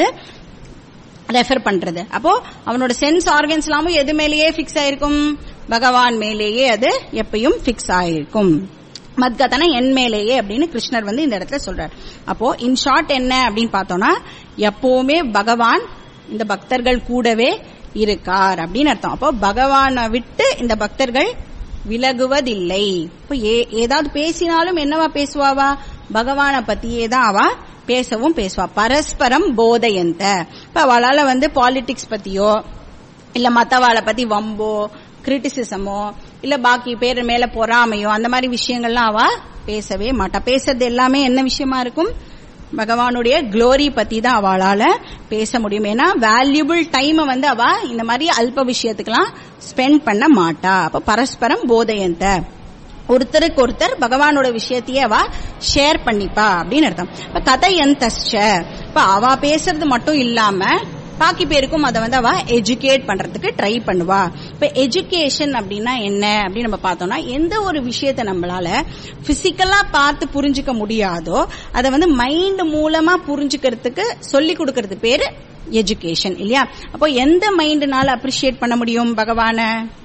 ரெஃபர் பண்றது அப்போ அவனோட சென்ஸ் ஆர்கன்ஸ் எல்லாமும் எது மேலேயே பிக்ஸ் ஆயிருக்கும் பகவான் மேலேயே அது எப்பயும் பிக்ஸ் ஆயிருக்கும் மத்கதன என் மேலேயே அப்படின்னு கிருஷ்ணர் வந்து இந்த இடத்துல சொல்றார் அப்போ இன் ஷார்ட் என்ன அப்படின்னு பார்த்தோம்னா எப்பவுமே பகவான் இந்த பக்தர்கள் கூடவே இருக்கார் அப்படின்னு அர்த்தம் அப்போ பகவானை விட்டு இந்த பக்தர்கள் விலகுவதில்லை இப்போ ஏதாவது பேசினாலும் என்னவா பேசுவாவா பகவானை பத்தியே தான் அவ பேசவும் பேசுவா பரஸ்பரம் போதையந்த இப்ப அவளால வந்து பாலிடிக்ஸ் பத்தியோ இல்ல மத்தவாளை பத்தி வம்போ கிரிட்டிசிசமோ இல்ல பாக்கி பேர் மேல பொறாமையோ அந்த மாதிரி விஷயங்கள்லாம் அவ பேசவே மாட்டா பேசுறது எல்லாமே என்ன விஷயமா இருக்கும் பகவானுடைய க்ளோரி பத்தி தான் அவளால பேச முடியும் ஏன்னா வேல்யூபிள் டைம் வந்து அவ இந்த மாதிரி அல்ப விஷயத்துக்கெல்லாம் ஸ்பெண்ட் பண்ண மாட்டா அப்ப பரஸ்பரம் போதையந்த ஒருத்தருக்கு ஒருத்தர் பகவானோட விஷயத்தையே அவ ஷேர் பண்ணிப்பா அப்படின்னு அர்த்தம் இப்ப கதை எந்தஸ்ச இப்ப அவ பேசுறது மட்டும் இல்லாம பாக்கி பேருக்கும் அதை வந்து அவ எஜுகேட் பண்றதுக்கு ட்ரை பண்ணுவா இப்ப எஜுகேஷன் அப்படின்னா என்ன அப்படின்னு நம்ம பார்த்தோம்னா எந்த ஒரு விஷயத்த நம்மளால பிசிக்கலா பார்த்து புரிஞ்சுக்க முடியாதோ அதை வந்து மைண்ட் மூலமா புரிஞ்சுக்கிறதுக்கு சொல்லி கொடுக்கறது பேரு எஜுகேஷன் இல்லையா அப்போ எந்த மைண்ட்னால அப்ரிஷியேட் பண்ண முடியும் பகவான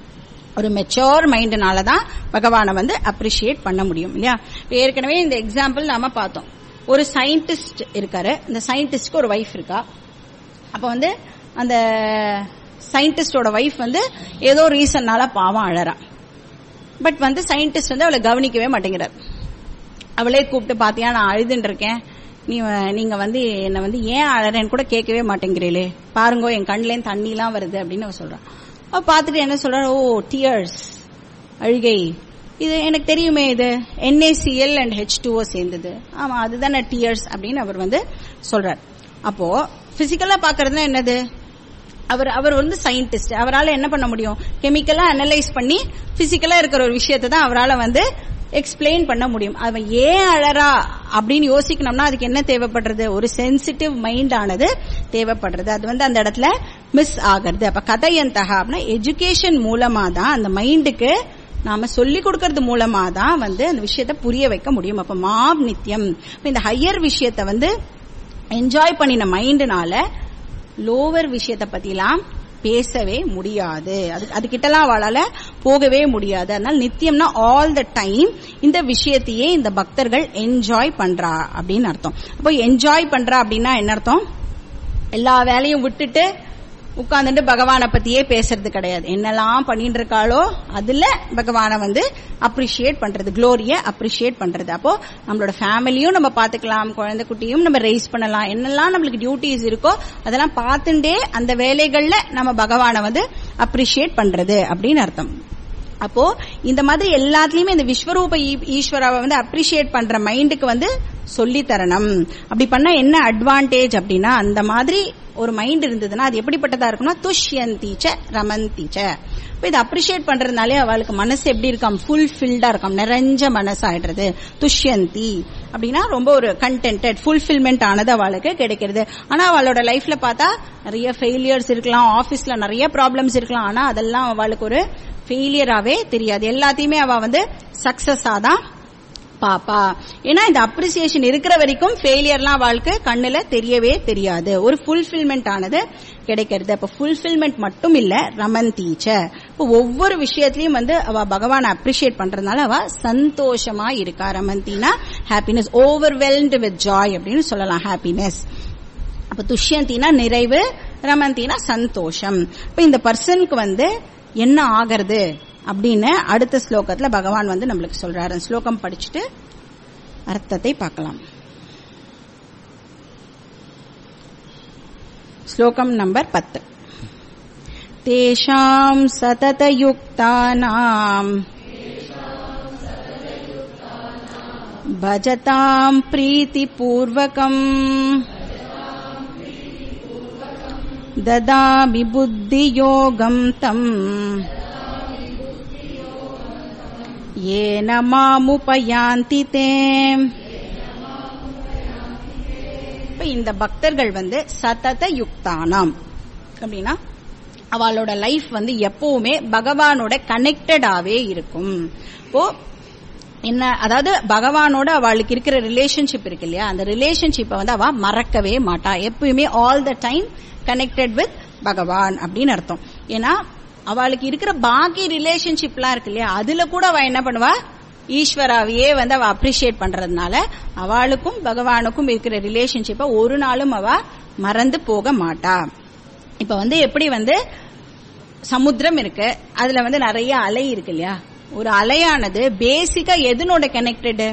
ஒரு மெச்சோர் மைண்ட்னால தான் பகவானை வந்து அப்ரிஷியேட் பண்ண முடியும் இல்லையா ஏற்கனவே இந்த எக்ஸாம்பிள் நாம பார்த்தோம் ஒரு சயின்டிஸ்ட் இருக்காரு இந்த சயின்டிஸ்ட்க்கு ஒரு ஒய்ஃப் இருக்கா அப்ப வந்து அந்த சயின்டிஸ்டோட ஒய்ஃப் வந்து ஏதோ ரீசன்னால பாவம் அழறா பட் வந்து சயின்டிஸ்ட் வந்து அவளை கவனிக்கவே மாட்டேங்கிறார் அவளே கூப்பிட்டு பாத்தியா நான் அழுதுன்னு இருக்கேன் நீ நீங்க வந்து என்ன வந்து ஏன் அழறேன்னு கூட கேட்கவே மாட்டேங்கிறீங்களே பாருங்க என் கண்ணுலேருந்து தண்ணிலாம் வருது அப்படின்னு அவ சொல்றான் அவ பார்த்துட்டு என்ன சொல்ற ஓ டியர்ஸ் அழுகை இது எனக்கு தெரியுமே இது என்ஏசிஎல் அண்ட் ஹெச் டூஓ சேர்ந்தது ஆமா அதுதானே டியர்ஸ் அப்படின்னு அவர் வந்து சொல்றார் அப்போ பிசிக்கலா பாக்குறதுனா என்னது அவர் அவர் வந்து சயின்டிஸ்ட் அவரால் என்ன பண்ண முடியும் கெமிக்கலா அனலைஸ் பண்ணி பிசிக்கலா இருக்கிற ஒரு விஷயத்தை தான் அவரால் வந்து எக்ஸ்பிளைன் பண்ண முடியும் அவன் ஏன் அழறா அப்படின்னு யோசிக்கணும்னா அதுக்கு என்ன தேவைப்படுறது ஒரு சென்சிட்டிவ் மைண்ட் ஆனது தேவைப்படுறது அது வந்து அந்த இடத்துல மிஸ் ஆகிறது அப்ப கதையந்தகா அப்படின்னா எஜுகேஷன் மூலமா தான் அந்த மைண்டுக்கு நாம சொல்லி கொடுக்கறது மூலமா தான் வந்து அந்த விஷயத்த புரிய வைக்க முடியும் அப்ப மாப் நித்தியம் இந்த ஹையர் விஷயத்த வந்து என்ஜாய் பண்ணின மைண்டுனால லோவர் விஷயத்த பத்திலாம் பேசவே முடியாது அது அதுகிட்டலாம் அவளால போகவே முடியாது அதனால நித்தியம்னா ஆல் த டைம் இந்த விஷயத்தையே இந்த பக்தர்கள் என்ஜாய் பண்றா அப்படின்னு அர்த்தம் அப்போ என்ஜாய் பண்றா அப்படின்னா என்ன அர்த்தம் எல்லா வேலையும் விட்டுட்டு உட்கார்ந்துட்டு பகவானை பத்தியே பேசுறது கிடையாது என்னெல்லாம் பண்ணிட்டு இருக்காளோ அதுல பகவானை வந்து அப்ரிஷியேட் பண்றது குளோரிய அப்ரிஷியேட் பண்றது அப்போ நம்மளோட ஃபேமிலியும் நம்ம பாத்துக்கலாம் குழந்தை குட்டியும் நம்ம ரைஸ் பண்ணலாம் என்னெல்லாம் நம்மளுக்கு டியூட்டிஸ் இருக்கோ அதெல்லாம் பார்த்துட்டே அந்த வேலைகள்ல நம்ம பகவானை வந்து அப்ரிஷியேட் பண்றது அப்படின்னு அர்த்தம் அப்போ இந்த மாதிரி எல்லாத்துலயுமே இந்த விஸ்வரூப ஈஸ்வராவை வந்து அப்ரிஷியேட் பண்ற மைண்டுக்கு வந்து சொல்லி தரணும் அப்படி பண்ணா என்ன அட்வான்டேஜ் அப்படின்னா அந்த மாதிரி ஒரு மைண்ட் இருந்ததுன்னா அது எப்படிப்பட்டதா இருக்கும்னா துஷ்யந்தீச்ச ரமந்தீச்ச இப்ப இதை அப்ரிஷியேட் பண்றதுனாலே அவளுக்கு மனசு எப்படி இருக்காம் ஃபுல்ஃபில்டா இருக்காம் நிறைஞ்ச மனசு ஆயிடுறது துஷ்யந்தி அப்படின்னா ரொம்ப ஒரு கண்டென்டட் ஃபுல்ஃபில்மெண்ட் ஆனது அவளுக்கு கிடைக்கிறது ஆனா அவளோட லைஃப்ல பார்த்தா நிறைய ஃபெயிலியர்ஸ் இருக்கலாம் ஆபீஸ்ல நிறைய ப்ராப்ளம்ஸ் இருக்கலாம் ஆனா அதெல்லாம் அவளுக்கு ஒரு ஃபெயிலியராவே தெரியாது எல்லாத்தையுமே அவ வந்து சக்சஸா தான் பாப்பா ஏன்னா இந்த அப்ரிசியேஷன் இருக்கிற வரைக்கும் ஃபெயிலியர்லாம் வாழ்க்கை கண்ணுல தெரியவே தெரியாது ஒரு ஃபுல்ஃபில்மெண்ட் ஆனது கிடைக்கிறது அப்ப ஃபுல்ஃபில்மெண்ட் மட்டும் இல்ல ரமன் டீச்சர் இப்போ ஒவ்வொரு விஷயத்திலயும் வந்து அவ பகவானை அப்ரிஷியேட் பண்றதுனால அவ சந்தோஷமா இருக்கா ரமந்தினா ஹாப்பினஸ் ஓவர்வெல்ம்டு வித் ஜாய் அப்படின்னு சொல்லலாம் ஹாப்பினஸ் அப்ப துஷ்யந்தினா நிறைவு ரமந்தினா சந்தோஷம் இப்ப இந்த பர்சனுக்கு வந்து என்ன ஆகிறது அப்படின்னு அடுத்த ஸ்லோகத்துல பகவான் வந்து நம்மளுக்கு சொல்றாரு அந்த ஸ்லோகம் படிச்சுட்டு அர்த்தத்தை பார்க்கலாம் ஸ்லோகம் நம்பர் பத்து தேஷாம் சததயுக்தானாம் भजताम् प्रीतिपूर्वकम् ददामि बुद्धियोगम् तम् येन மாமுபயாந்தி தே இப்ப இந்த பக்தர்கள் வந்து சதத யுக்தானாம் அப்படின்னா அவளோட லைஃப் வந்து எப்பவுமே பகவானோட கனெக்டடாவே இருக்கும் இப்போ என்ன அதாவது பகவானோட அவளுக்கு இருக்கிற ரிலேஷன்ஷிப் இருக்கு இல்லையா அந்த ரிலேஷன்ஷிப்பை வந்து அவ மறக்கவே மாட்டா எப்பயுமே all the time connected with பகவான் அப்படின்னு அர்த்தம் ஏன்னா அவளுக்கு இருக்கிற பாக்கி ரிலேஷன்ஷிப்லாம் இருக்கு இல்லையா அதுல கூட அவ என்ன பண்ணுவா ஈஸ்வராவையே வந்து அவ அப்ரிஷியேட் பண்றதுனால அவளுக்கும் பகவானுக்கும் இருக்கிற ரிலேஷன்ஷிப்பை ஒரு நாளும் அவ மறந்து போக மாட்டா இப்ப வந்து எப்படி வந்து சமுத்திரம் இருக்கு அதுல வந்து நிறைய அலை இருக்கு இல்லையா ஒரு அலையானது பேசிக்கா எதனோட கனெக்டடு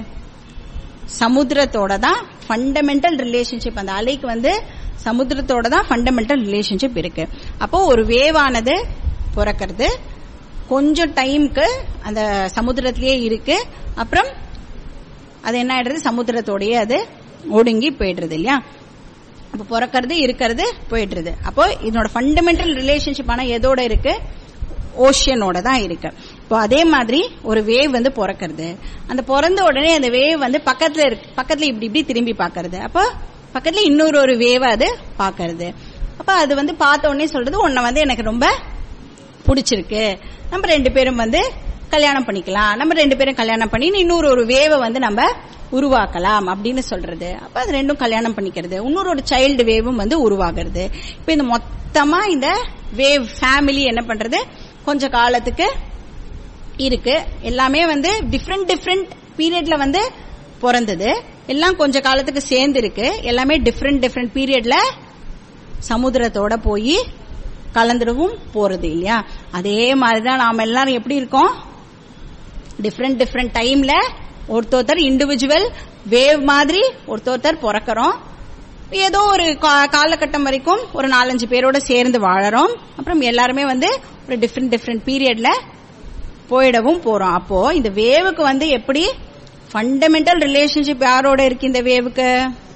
சமுத்திரத்தோட தான் ஃபண்டமெண்டல் ரிலேஷன்ஷிப் அந்த அலைக்கு வந்து சமுத்திரத்தோட தான் ஃபண்டமெண்டல் ரிலேஷன்ஷிப் இருக்கு அப்போ ஒரு வேவானது பிறக்கிறது கொஞ்சம் டைம்க்கு அந்த சமுத்திரத்திலேயே இருக்கு அப்புறம் அது என்ன ஆயிடுறது சமுத்திரத்தோடயே அது ஒடுங்கி போயிடுறது இல்லையா அப்ப பிறக்கிறது இருக்கிறது போயிடுறது அப்போ இதனோட ஃபண்டமெண்டல் ரிலேஷன்ஷிப் ஆனா எதோட இருக்கு ஓஷியனோட தான் இருக்கு இப்போ அதே மாதிரி ஒரு வேவ் வந்து பிறக்கிறது அந்த பிறந்த உடனே அந்த வேவ் வந்து பக்கத்துல இருக்கு பக்கத்துல இப்படி இப்படி திரும்பி பாக்குறது அப்போ பக்கத்துல இன்னொரு ஒரு வேவ் அது பாக்குறது அப்ப அது வந்து பார்த்த உடனே சொல்றது உன்னை வந்து எனக்கு ரொம்ப பிடிச்சிருக்கு நம்ம ரெண்டு பேரும் வந்து கல்யாணம் பண்ணிக்கலாம் நம்ம ரெண்டு பேரும் கல்யாணம் பண்ணி இன்னொரு ஒரு வேவை வந்து நம்ம உருவாக்கலாம் அப்படின்னு சொல்றது அப்ப அது ரெண்டும் கல்யாணம் பண்ணிக்கிறது இன்னொரு ஒரு சைல்டு வேவும் வந்து உருவாகிறது இப்ப இந்த மொத்தமா இந்த வேவ் ஃபேமிலி என்ன பண்றது கொஞ்ச காலத்துக்கு இருக்கு எல்லாமே வந்து டிஃப்ரெண்ட் டிஃப்ரெண்ட் பீரியட்ல வந்து பிறந்தது எல்லாம் கொஞ்ச காலத்துக்கு சேர்ந்து இருக்கு எல்லாமே டிஃப்ரெண்ட் டிஃப்ரெண்ட் பீரியட்ல சமுத்திரத்தோட போய் கலந்துடவும் போறது இல்லையா அதே மாதிரிதான் நாம எல்லாரும் எப்படி இருக்கோம் டிஃப்ரெண்ட் டிஃப்ரெண்ட் டைம்ல ஒருத்தொருத்தர் இண்டிவிஜுவல் வேவ் மாதிரி ஒருத்தொருத்தர் பிறக்கிறோம் ஏதோ ஒரு காலகட்டம் வரைக்கும் ஒரு நாலஞ்சு பேரோட சேர்ந்து வாழறோம் அப்புறம் எல்லாருமே வந்து ஒரு டிஃப்ரெண்ட் டிஃப்ரெண்ட் பீரியட்ல போயிடவும் போறோம் அப்போ இந்த வேவுக்கு வந்து எப்படி ஃபண்டமெண்டல் ரிலேஷன்ஷிப் யாரோட இருக்கு இந்த வேவுக்கு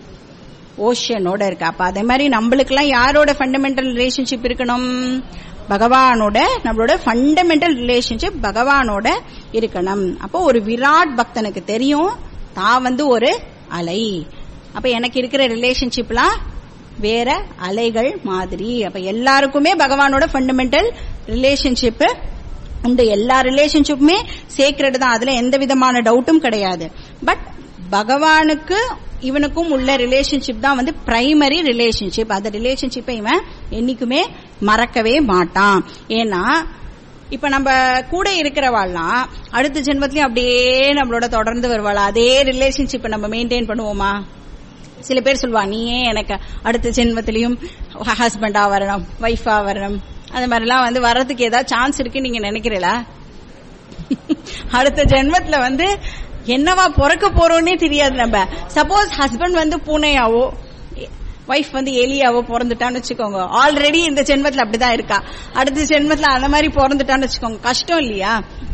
ஓஷியனோட இருக்கு அப்ப அதே மாதிரி நம்மளுக்கு எல்லாம் யாரோட ஃபண்டமெண்டல் ரிலேஷன்ஷிப் இருக்கணும் பகவானோட நம்மளோட ஃபண்டமெண்டல் ரிலேஷன்ஷிப் பகவானோட இருக்கணும் அப்போ ஒரு விராட் பக்தனுக்கு தெரியும் தான் வந்து ஒரு அலை அப்ப எனக்கு இருக்கிற ரிலேஷன்ஷிப்லாம் வேற அலைகள் மாதிரி அப்ப எல்லாருக்குமே பகவானோட ஃபண்டமெண்டல் ரிலேஷன்ஷிப் உண்டு எல்லா ரிலேஷன்ஷிப்புமே சேக்ரெட் தான் அதுல எந்த விதமான டவுட்டும் கிடையாது பட் பகவானுக்கு இவனுக்கும் உள்ள ரிலேஷன்ஷிப் தான் வந்து பிரைமரி ரிலேஷன்ஷிப் அந்த ரிலேஷன்ஷிப்பை இவன் என்னைக்குமே மறக்கவே மாட்டான் ஏன்னா இப்ப நம்ம கூட இருக்கிறவாள்லாம் அடுத்த ஜென்மத்திலயும் அப்படியே நம்மளோட தொடர்ந்து வருவாள் அதே ரிலேஷன்ஷிப்பை நம்ம மெயின்டைன் பண்ணுவோமா சில பேர் சொல்லுவா நீயே எனக்கு அடுத்த ஜென்மத்திலையும் ஹஸ்பண்டா வரணும் ஒய்ஃபா வரணும் அது மாதிரிலாம் வந்து வர்றதுக்கு ஏதாவது சான்ஸ் இருக்கு நீங்க நினைக்கிறீங்களா அடுத்த ஜென்மத்துல வந்து என்னவா பிறக்க போறோம்னே தெரியாது நம்ம சப்போஸ் ஹஸ்பண்ட் வந்து பூனையாவோ ஒய்ஃப் வந்து எலியாவோ பிறந்துட்டான்னு வச்சுக்கோங்க ஆல்ரெடி இந்த ஜென்மத்துல அப்படிதான் இருக்கா அடுத்த ஜென்மத்துல அந்த மாதிரி பிறந்துட்டான்னு வச்சுக்கோங்க கஷ்டம் இல்லையா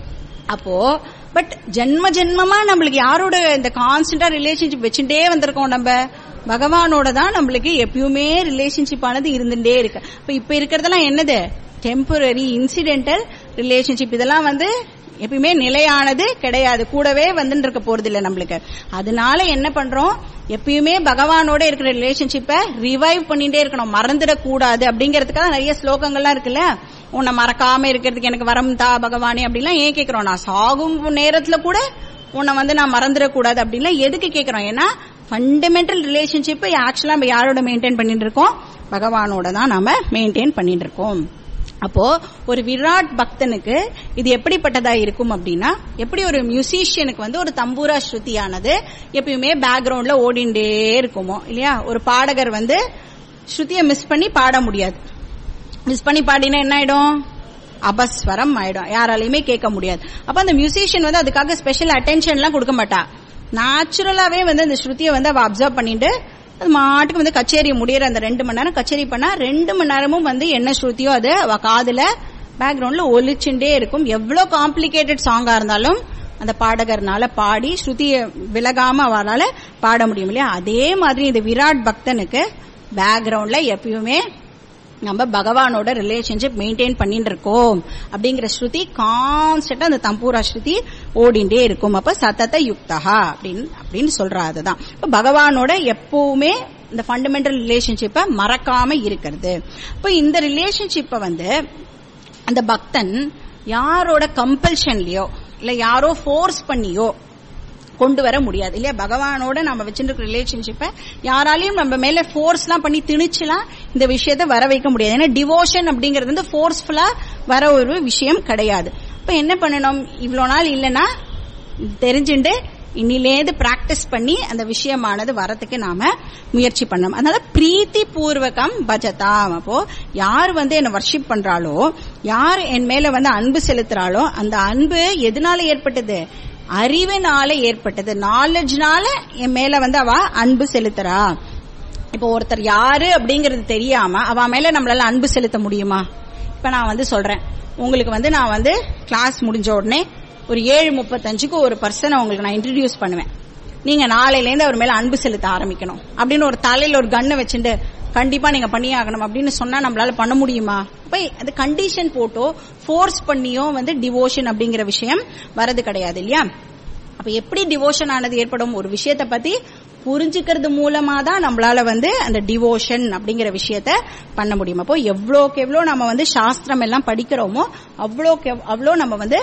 அப்போ பட் ஜென்ம ஜென்மமா நம்மளுக்கு யாரோட இந்த கான்ஸ்டன்டா ரிலேஷன்ஷிப் வச்சுட்டே வந்திருக்கோம் நம்ம பகவானோட தான் நம்மளுக்கு எப்பயுமே ரிலேஷன்ஷிப் ஆனது இருந்துட்டே இருக்கு இப்ப இப்ப இருக்கிறதெல்லாம் என்னது டெம்பரரி இன்சிடென்டல் ரிலேஷன்ஷிப் இதெல்லாம் வந்து எப்பயுமே நிலையானது கிடையாது கூடவே வந்துட்டு இருக்க போறது இல்ல நம்மளுக்கு அதனால என்ன பண்றோம் எப்பயுமே பகவானோட இருக்கிற ரிலேஷன்ஷிப்பை ரிவைவ் பண்ணிட்டே இருக்கணும் மறந்துடக்கூடாது அப்படிங்கறதுக்காக நிறைய ஸ்லோகங்கள்லாம் இருக்குல்ல உன்னை மறக்காம இருக்கிறதுக்கு எனக்கு வரம் தா பகவானே அப்படிலாம் ஏன் கேக்குறோம் நான் சாகும் நேரத்துல கூட உன்னை வந்து நான் மறந்துடக்கூடாது அப்படின்லாம் எதுக்கு கேக்குறோம் ஏன்னா ஃபண்டமெண்டல் ரிலேஷன்ஷிப் ஆக்சுவலா நம்ம யாரோட மெயின்டைன் பண்ணிட்டு இருக்கோம் பகவானோட தான் நாம மெயின்டைன் பண்ணிட்டு இருக்கோம் அப்போ ஒரு விராட் பக்தனுக்கு இது எப்படிப்பட்டதா இருக்கும் அப்படின்னா எப்படி ஒரு மியூசிஷியனுக்கு வந்து ஒரு தம்பூரா ஸ்ருதியானது எப்பயுமே பேக்ரவுண்ட்ல ஓடிண்டே இருக்குமோ இல்லையா ஒரு பாடகர் வந்து ஸ்ருதியை மிஸ் பண்ணி பாட முடியாது மிஸ் பண்ணி பாடினா என்ன ஆயிடும் அபஸ்வரம் ஆயிடும் யாராலையுமே கேட்க முடியாது அப்ப அந்த மியூசிஷியன் வந்து அதுக்காக ஸ்பெஷல் அட்டென்ஷன் எல்லாம் கொடுக்க மாட்டா நேச்சுரலாவே வந்து அந்த ஸ்ருதியை வந்து அவ அப்சர்வ் பண்ணிட்டு அது மாட்டுக்கு வந்து கச்சேரி முடியற அந்த ரெண்டு மணி நேரம் கச்சேரி பண்ணா ரெண்டு மணி நேரமும் வந்து என்ன ஸ்ருதியோ அது அவ காதுல பேக்ரவுண்ட்ல ஒலிச்சுட்டே இருக்கும் எவ்வளவு காம்ப்ளிகேட்டட் சாங்கா இருந்தாலும் அந்த பாடகர்னால பாடி ஸ்ருதிய விலகாம அவரால பாட முடியும் இல்லையா அதே மாதிரி இந்த விராட் பக்தனுக்கு பேக்ரவுண்ட்ல எப்பயுமே நம்ம பகவானோட ரிலேஷன்ஷிப் மெயின்டைன் பண்ணிட்டு இருக்கோம் அப்படிங்கிற ஸ்ருதி கான்ஸ்டன்டா அந்த தம்பூரா ஸ்ருதி ஓடிண்டே இருக்கும் அப்ப சத்தத்த யுக்தகா அப்படின்னு அப்படின்னு சொல்றா அதுதான் இப்ப பகவானோட எப்பவுமே இந்த ஃபண்டமெண்டல் ரிலேஷன்ஷிப்பை மறக்காம இருக்கிறது இப்ப இந்த ரிலேஷன்ஷிப்பை வந்து அந்த பக்தன் யாரோட கம்பல்ஷன்லயோ இல்ல யாரோ ஃபோர்ஸ் பண்ணியோ கொண்டு வர முடியாது இல்லையா பகவானோட நம்ம வச்சிருக்க ரிலேஷன்ஷிப்பை யாராலையும் நம்ம மேல ஃபோர்ஸ்லாம் பண்ணி திணிச்சுலாம் இந்த விஷயத்த வர வைக்க முடியாது ஏன்னா டிவோஷன் அப்படிங்கிறது வந்து ஃபோர்ஸ்ஃபுல்லா வர ஒரு விஷயம் கிடையாது இப்ப என்ன பண்ணணும் இவ்வளவு நாள் இல்லைன்னா தெரிஞ்சுட்டு இன்னிலேந்து பிராக்டிஸ் பண்ணி அந்த விஷயமானது வரத்துக்கு நாம முயற்சி பண்ணணும் அதனால பிரீத்தி பூர்வகம் பஜதாம் அப்போ யார் வந்து என்ன வர்ஷிப் பண்றாளோ யார் என் மேல வந்து அன்பு செலுத்துறாளோ அந்த அன்பு எதனால ஏற்பட்டது அறிவினால ஏற்பட்டது நாலேஜ்னால என் மேல வந்து அவ அன்பு செலுத்துறா இப்போ ஒருத்தர் யாரு அப்படிங்கறது தெரியாம அவ மேல நம்மளால அன்பு செலுத்த முடியுமா இப்ப நான் வந்து சொல்றேன் உங்களுக்கு வந்து நான் வந்து கிளாஸ் முடிஞ்ச உடனே ஒரு ஏழு முப்பத்தஞ்சுக்கு ஒரு பர்சனை உங்களுக்கு நான் இன்ட்ரடியூஸ் பண்ணுவேன் நீங்க நாளையில இருந்து அவர் மேல அன்பு செலுத்த ஆரம்பிக்கணும் அப்படின்னு ஒரு தலையில ஒரு கண்ணை வச்சுட்டு கண்டிப்பா நீங்க பண்ணியே ஆகணும் அப்படின்னு சொன்னா நம்மளால பண்ண முடியுமா இப்ப அது கண்டிஷன் போட்டோ ஃபோர்ஸ் பண்ணியோ வந்து டிவோஷன் அப்படிங்கிற விஷயம் வரது கிடையாது இல்லையா அப்ப எப்படி டிவோஷன் ஆனது ஏற்படும் ஒரு விஷயத்த பத்தி புரிஞ்சுக்கிறது மூலமா தான் நம்மளால வந்து அந்த டிவோஷன் அப்படிங்கிற விஷயத்த பண்ண முடியும் அப்போ எவ்வளோக்கு எவ்வளோ நம்ம வந்து சாஸ்திரம் எல்லாம் படிக்கிறோமோ அவ்வளோக்கு அவ்வளோ நம்ம வந்து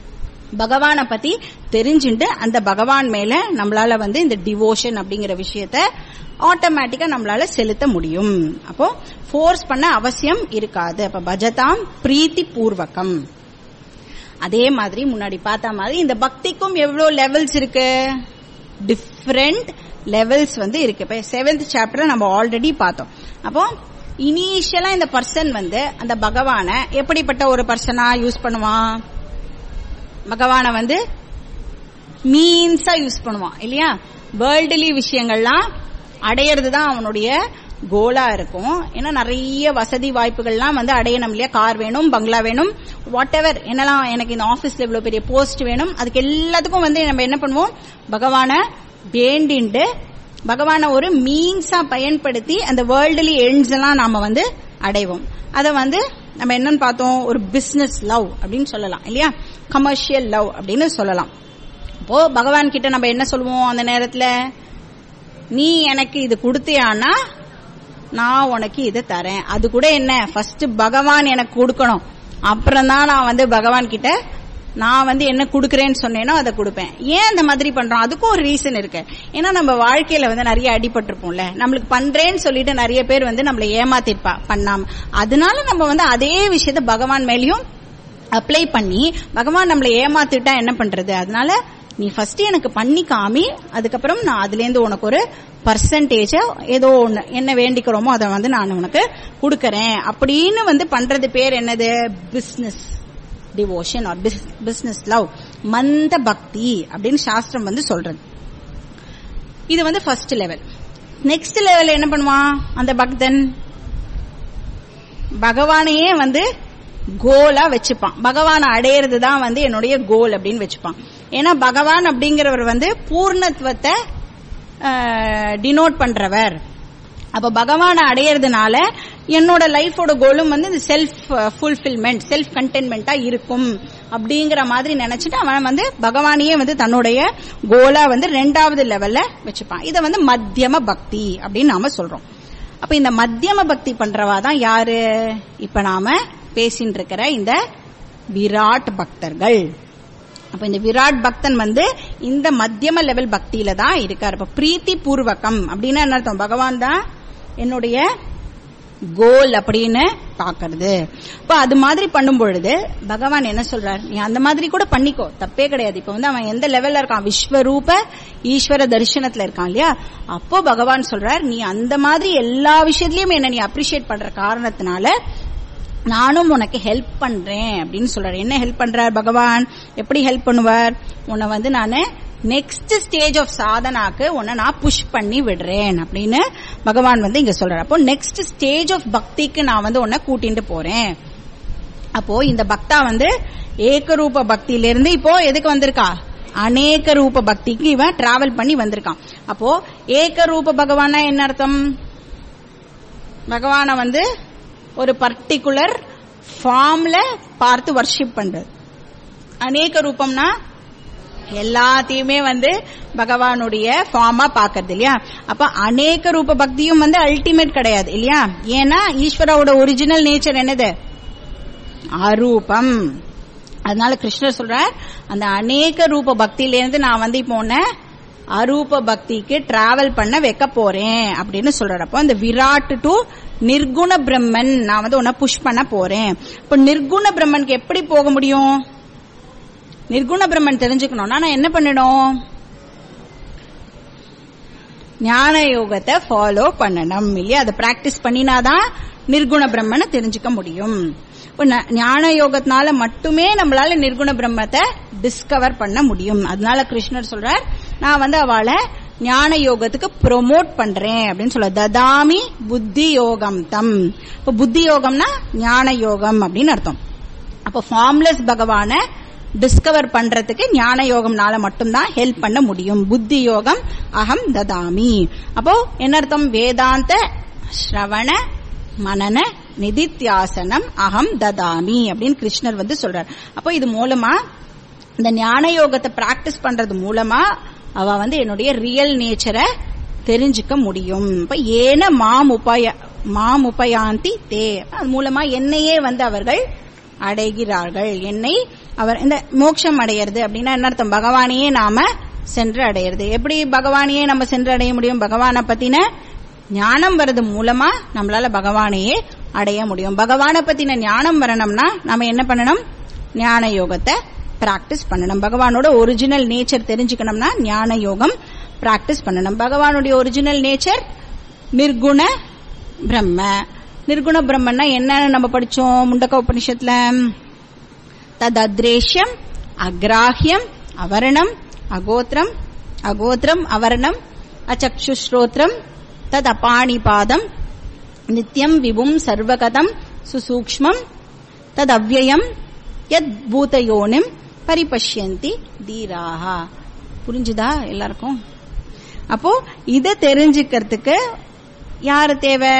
பகவானை பத்தி தெரிஞ்சுட்டு அந்த பகவான் மேல நம்மளால வந்து இந்த டிவோஷன் அப்படிங்கிற விஷயத்த ஆட்டோமேட்டிக்கா நம்மளால செலுத்த முடியும் அப்போ ஃபோர்ஸ் பண்ண அவசியம் இருக்காது அப்ப பஜதாம் பிரீத்தி பூர்வகம் அதே மாதிரி முன்னாடி பார்த்த மாதிரி இந்த பக்திக்கும் எவ்வளவு லெவல்ஸ் இருக்கு டிஃப்ரெண்ட் லெவல்ஸ் வந்து இருக்கு இப்ப செவன்த் சாப்டர் நம்ம ஆல்ரெடி பார்த்தோம் அப்போ இனிஷியலா இந்த பர்சன் வந்து அந்த பகவான எப்படிப்பட்ட ஒரு பர்சனா யூஸ் பண்ணுவான் பகவான வந்து மீன்ஸா யூஸ் பண்ணுவான் இல்லையா வேர்ல்டுலி விஷயங்கள்லாம் அடையிறது தான் அவனுடைய கோலா இருக்கும் ஏன்னா நிறைய வசதி வாய்ப்புகள்லாம் வந்து அடையணும் இல்லையா கார் வேணும் பங்களா வேணும் வாட் எவர் என்னெல்லாம் எனக்கு இந்த ஆபீஸ்ல இவ்வளவு பெரிய போஸ்ட் வேணும் அதுக்கு எல்லாத்துக்கும் வந்து நம்ம என்ன பண்ணுவோம் பகவான வேண்டிண்டு பகவான ஒரு மீன்ஸா பயன்படுத்தி அந்த வேர்ல்டுலி எண்ட்ஸ் எல்லாம் நாம வந்து அடைவோம் அதை வந்து நம்ம என்னன்னு பார்த்தோம் ஒரு பிசினஸ் லவ் அப்படின்னு சொல்லலாம் இல்லையா கமர்ஷியல் லவ் அப்படின்னு சொல்லலாம் இப்போ பகவான் கிட்ட நம்ம என்ன சொல்லுவோம் அந்த நேரத்துல நீ எனக்கு இது கொடுத்தியானா நான் உனக்கு இதை தரேன் அது கூட என்ன ஃபர்ஸ்ட் பகவான் எனக்கு கொடுக்கணும் அப்புறம் தான் நான் வந்து பகவான் கிட்ட நான் வந்து என்ன கொடுக்கறேன்னு சொன்னேனோ அதை கொடுப்பேன் ஏன் இந்த மாதிரி பண்றோம் அதுக்கும் ஒரு ரீசன் இருக்கு ஏன்னா நம்ம வாழ்க்கையில வந்து நிறைய அடிபட்டிருப்போம்ல நம்மளுக்கு பண்றேன்னு சொல்லிட்டு நிறைய பேர் வந்து நம்மள ஏமாத்திருப்பா பண்ணாம அதனால நம்ம வந்து அதே விஷயத்த பகவான் மேலயும் அப்ளை பண்ணி பகவான் நம்மளை ஏமாத்திட்டா என்ன பண்றது அதனால நீ ஃபர்ஸ்ட் எனக்கு பண்ணி காமி அதுக்கப்புறம் நான் அதுல இருந்து உனக்கு ஒரு பர்சன்டேஜ ஏதோ ஒண்ணு என்ன வேண்டிக்கிறோமோ அதை வந்து நான் உனக்கு கொடுக்கறேன் அப்படின்னு வந்து பண்றது பேர் என்னது business devotion or business love மந்த பக்தி அப்படின்னு சாஸ்திரம் வந்து சொல்றது இது வந்து ஃபர்ஸ்ட் லெவல் நெக்ஸ்ட் லெவல் என்ன பண்ணுவான் அந்த பக்தன் பகவானையே வந்து கோலா வச்சுப்பான் பகவானை அடையிறது தான் வந்து என்னுடைய கோல் அப்படின்னு வச்சுப்பான் ஏன்னா பகவான் அப்படிங்கிறவர் வந்து பூர்ணத்துவத்தை டினோட் பண்றவர் அப்ப பகவானை அடையறதுனால என்னோட லைஃபோட கோலும் வந்து இந்த செல்ஃப் ஃபுல்ஃபில்மெண்ட் செல்ஃப் கண்டென்மெண்டா இருக்கும் அப்படிங்கிற மாதிரி நினைச்சிட்டு அவன் வந்து பகவானையே வந்து தன்னுடைய கோலா வந்து ரெண்டாவது லெவல்ல வச்சுப்பான் இதை வந்து மத்தியம பக்தி அப்படின்னு நாம சொல்றோம் அப்ப இந்த மத்தியம பக்தி பண்றவா தான் யாரு இப்ப நாம பேசிட்டு இருக்கிற இந்த விராட் பக்தர்கள் அப்ப இந்த விராட் பக்தன் வந்து இந்த மத்தியம லெவல் பக்தியில தான் இருக்காரு இப்ப பிரீத்தி பூர்வகம் அப்படின்னா என்ன அர்த்தம் பகவான் தான் என்னுடைய கோல் அப்படின்னு பாக்குறது இப்ப அது மாதிரி பண்ணும் பொழுது பகவான் என்ன சொல்றார் நீ அந்த மாதிரி கூட பண்ணிக்கோ தப்பே கிடையாது இப்ப வந்து அவன் எந்த லெவல்ல இருக்கான் விஸ்வரூப ஈஸ்வர தரிசனத்துல இருக்கான் இல்லையா அப்போ பகவான் சொல்றார் நீ அந்த மாதிரி எல்லா விஷயத்திலயும் என்ன நீ அப்ரிஷியேட் பண்ற காரணத்தினால நானும் உனக்கு ஹெல்ப் பண்றேன் அப்படின்னு சொல்றாரு என்ன ஹெல்ப் பண்றார் பகவான் எப்படி ஹெல்ப் பண்ணுவார் உன்னை வந்து நானு நெக்ஸ்ட் ஸ்டேஜ் ஆஃப் சாதனாக்கு உன்னை நான் புஷ் பண்ணி விடுறேன் அப்படின்னு பகவான் வந்து இங்க சொல்றாரு அப்போ நெக்ஸ்ட் ஸ்டேஜ் ஆஃப் பக்திக்கு நான் வந்து உன்னை கூட்டிட்டு போறேன் அப்போ இந்த பக்தா வந்து ஏகரூப பக்தியிலிருந்து இப்போ எதுக்கு வந்திருக்கா அநேக ரூப பக்திக்கு இவன் டிராவல் பண்ணி வந்திருக்கான் அப்போ ஏகரூப பகவானா என்ன அர்த்தம் பகவான வந்து ஒரு பர்டிகுலர் ஃபார்ம்ல பார்த்து வர்ஷிப் பண்றது அநேக ரூபம்னா எல்லாத்தையுமே வந்து பகவானுடைய ஃபார்மா பாக்குறது இல்லையா அப்ப அநேக ரூப பக்தியும் வந்து அல்டிமேட் கிடையாது இல்லையா ஏன்னா ஈஸ்வரோட ஒரிஜினல் நேச்சர் என்னது அரூபம் அதனால கிருஷ்ணர் சொல்றார் அந்த அநேக ரூப பக்தியிலேருந்து நான் வந்து இப்போ உன்னை அரூப பக்திக்கு டிராவல் பண்ண வைக்க போறேன் அப்படின்னு சொல்றாரு அப்போ அந்த விராட் டு நிர்குண பிரம்மன் நான் வந்து உன்னை புஷ் பண்ண போறேன் இப்ப நிர்குண பிரம்மனுக்கு எப்படி போக முடியும் நிர்குண பிரம்மன் தெரிஞ்சுக்கணும்னா நான் என்ன பண்ணணும் ஞான யோகத்தை ஃபாலோ பண்ணணும் இல்லையா அதை பிராக்டிஸ் பண்ணினாதான் நிர்குண பிரம்மனை தெரிஞ்சுக்க முடியும் இப்ப ஞான யோகத்தினால மட்டுமே நம்மளால நிர்குண பிரம்மத்தை டிஸ்கவர் பண்ண முடியும் அதனால கிருஷ்ணர் சொல்றார் நான் வந்து அவளை ஞான யோகத்துக்கு ப்ரொமோட் பண்றேன் அப்படின்னு சொல்ல ததாமி புத்தி யோகம் தம் இப்ப புத்தி யோகம்னா ஞான யோகம் அப்படின்னு அர்த்தம் அப்ப ஃபார்ம்லெஸ் பகவான டிஸ்கவர் பண்றதுக்கு ஞான யோகம்னால மட்டும்தான் ஹெல்ப் பண்ண முடியும் புத்தி யோகம் அகம் ததாமி அப்போ என்ன அர்த்தம் வேதாந்த ஸ்ரவண மனன நிதித்தியாசனம் அகம் ததாமி அப்படின்னு கிருஷ்ணர் வந்து சொல்றார் அப்போ இது மூலமா இந்த ஞான யோகத்தை பிராக்டிஸ் பண்றது மூலமா அவ வந்து என்னுடைய ரியல் நேச்சரை தெரிஞ்சுக்க முடியும் இப்ப ஏன மாம் உபய மாம் உபயாந்தி தே அது மூலமா என்னையே வந்து அவர்கள் அடைகிறார்கள் என்னை அவர் இந்த மோட்சம் அடையிறது அப்படின்னா என்ன அர்த்தம் பகவானையே நாம சென்று அடையிறது எப்படி பகவானையே நம்ம சென்று அடைய முடியும் பகவானை பத்தின ஞானம் வர்றது மூலமா நம்மளால பகவானையே அடைய முடியும் பகவானை பத்தின ஞானம் வரணும்னா நம்ம என்ன பண்ணணும் ஞான யோகத்தை பிராக்டிஸ் பண்ணணும் பகவானோட ஒரிஜினல் நேச்சர் தெரிஞ்சுக்கணும்னா ஞான யோகம் பிராக்டிஸ் பண்ணணும் பகவானுடைய ஒரிஜினல் நேச்சர் நிர்குண பிரம்ம நிர்குண பிரம்மன்னா என்னன்னு நம்ம படிச்சோம் முண்டக்க உபனிஷத்துல தத் அத்ரேஷ்யம் அக்ராஹ்யம் அவரணம் அகோத்திரம் அகோத்திரம் அவரணம் அச்சக்ஷுஸ்ரோத்திரம் தத் அபாணிபாதம் நித்யம் விபும் சர்வகதம் சுசூக்ஷ்மம் தத் அவ்வயம் யத் பூதயோனிம் பரிபஷ்யந்தி தீராஹா புரிஞ்சுதா எல்லாருக்கும் அப்போ இதை தெரிஞ்சுக்கிறதுக்கு யாரு தேவை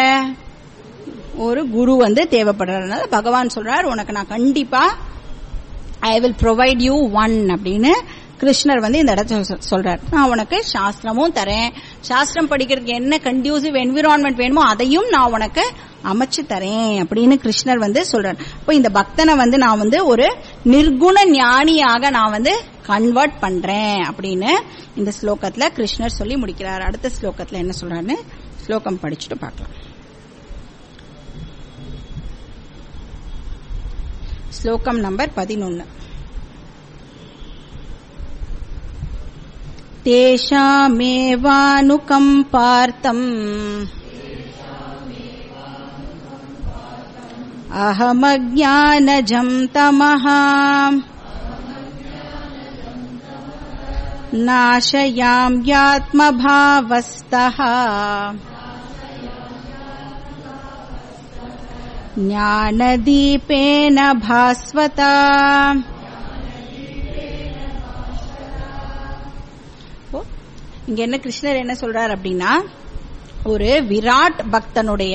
ஒரு குரு வந்து தேவைப்படுறதுனால பகவான் சொல்றார் உனக்கு நான் கண்டிப்பா I will provide you one அப்படின்னு கிருஷ்ணர் வந்து இந்த இடத்துல சொல்றார் நான் உனக்கு சாஸ்திரமும் தரேன் சாஸ்திரம் படிக்கிறதுக்கு என்ன கண்டியூசிவ் என்விரான்மெண்ட் வேணுமோ அதையும் நான் உனக்கு அமைச்சு தரேன் அப்படின்னு கிருஷ்ணர் வந்து சொல்றார் இப்போ இந்த பக்தனை வந்து நான் வந்து ஒரு நிர்குண ஞானியாக நான் வந்து கன்வெர்ட் பண்றேன் அப்படின்னு இந்த ஸ்லோகத்துல கிருஷ்ணர் சொல்லி முடிக்கிறார் அடுத்த ஸ்லோகத்துல என்ன சொல்றாருன்னு ஸ்லோகம் படிச்சுட்டு பார்க்கலாம் ஸ்லோகம் நம்பர் பதினொன்னு तेषामेवानुकम्पार्थम् अहमज्ञानजम् तमः नाशयाम्यात्मभावस्तः ज्ञानदीपेन भास्वता ஓ, இங்க என்ன கிருஷ்ணர் என்ன சொல்றார் அப்படின்னா ஒரு விராட் பக்தனுடைய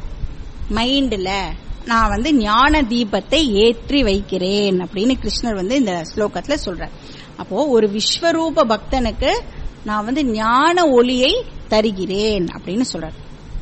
மைண்ட்ல நான் வந்து ஞான தீபத்தை ஏற்றி வைக்கிறேன் அப்படின்னு கிருஷ்ணர் வந்து இந்த ஸ்லோகத்துல சொல்றார் அப்போ ஒரு விஸ்வரூப பக்தனுக்கு நான் வந்து ஞான ஒளியை தருகிறேன் அப்படின்னு சொல்றார்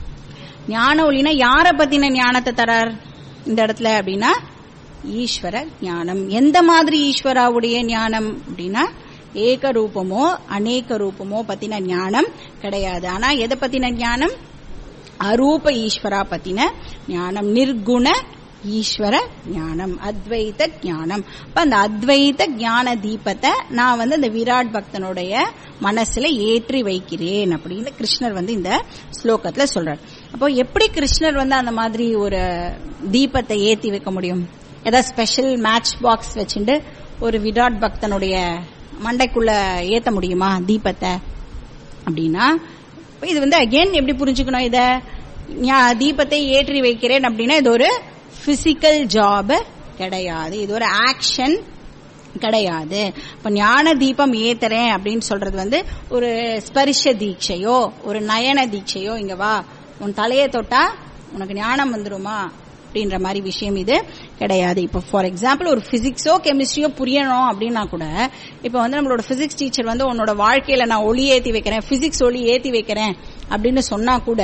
ஞான ஒளினா யார பத்தின ஞானத்தை தரார் இந்த இடத்துல அப்படின்னா ஈஸ்வர ஞானம் எந்த மாதிரி ஈஸ்வராவுடைய ஞானம் அப்படின்னா ஏக ரூபமோ அநேக ரூபமோ பத்தின ஞானம் கிடையாது ஆனா எதை பத்தின ஞானம் அரூப ஈஸ்வரா பத்தின ஞானம் நிர்குண ஈஸ்வர ஞானம் அத்வைத ஞானம் அப்ப அந்த அத்வைத ஞான தீபத்தை நான் வந்து அந்த விராட் பக்தனுடைய மனசுல ஏற்றி வைக்கிறேன் அப்படின்னு கிருஷ்ணர் வந்து இந்த ஸ்லோகத்துல சொல்றார் அப்போ எப்படி கிருஷ்ணர் வந்து அந்த மாதிரி ஒரு தீபத்தை ஏத்தி வைக்க முடியும் ஏதாவது ஸ்பெஷல் மேட்ச் பாக்ஸ் வச்சுட்டு ஒரு விராட் பக்தனுடைய மண்டைக்குள்ள ஏத்த முடியுமா தீபத்தை அப்படின்னா இப்ப இது வந்து அகைன் எப்படி புரிஞ்சுக்கணும் இத ஞா- தீபத்தை ஏற்றி வைக்கிறேன் அப்படின்னா இது ஒரு பிசிக்கல் ஜாப் கிடையாது இது ஒரு ஆக்ஷன் கிடையாது இப்ப ஞான தீபம் ஏத்துறேன் அப்படின்னு சொல்றது வந்து ஒரு ஸ்பரிஷ தீட்சையோ ஒரு நயன தீட்சையோ இங்க வா உன் தலையை தொட்டா உனக்கு ஞானம் வந்துருமா அப்படின்ற மாதிரி விஷயம் இது கிடையாது இப்போ ஃபார் எக்ஸாம்பிள் ஒரு பிசிக்ஸோ கெமிஸ்ட்ரியோ புரியணும் அப்படின்னா கூட இப்போ வந்து நம்மளோட பிசிக்ஸ் டீச்சர் வந்து உன்னோட வாழ்க்கையில நான் ஒளி ஏத்தி வைக்கிறேன் பிசிக்ஸ் ஒளி ஏத்தி வைக்கிறேன் அப்படின்னு சொன்னா கூட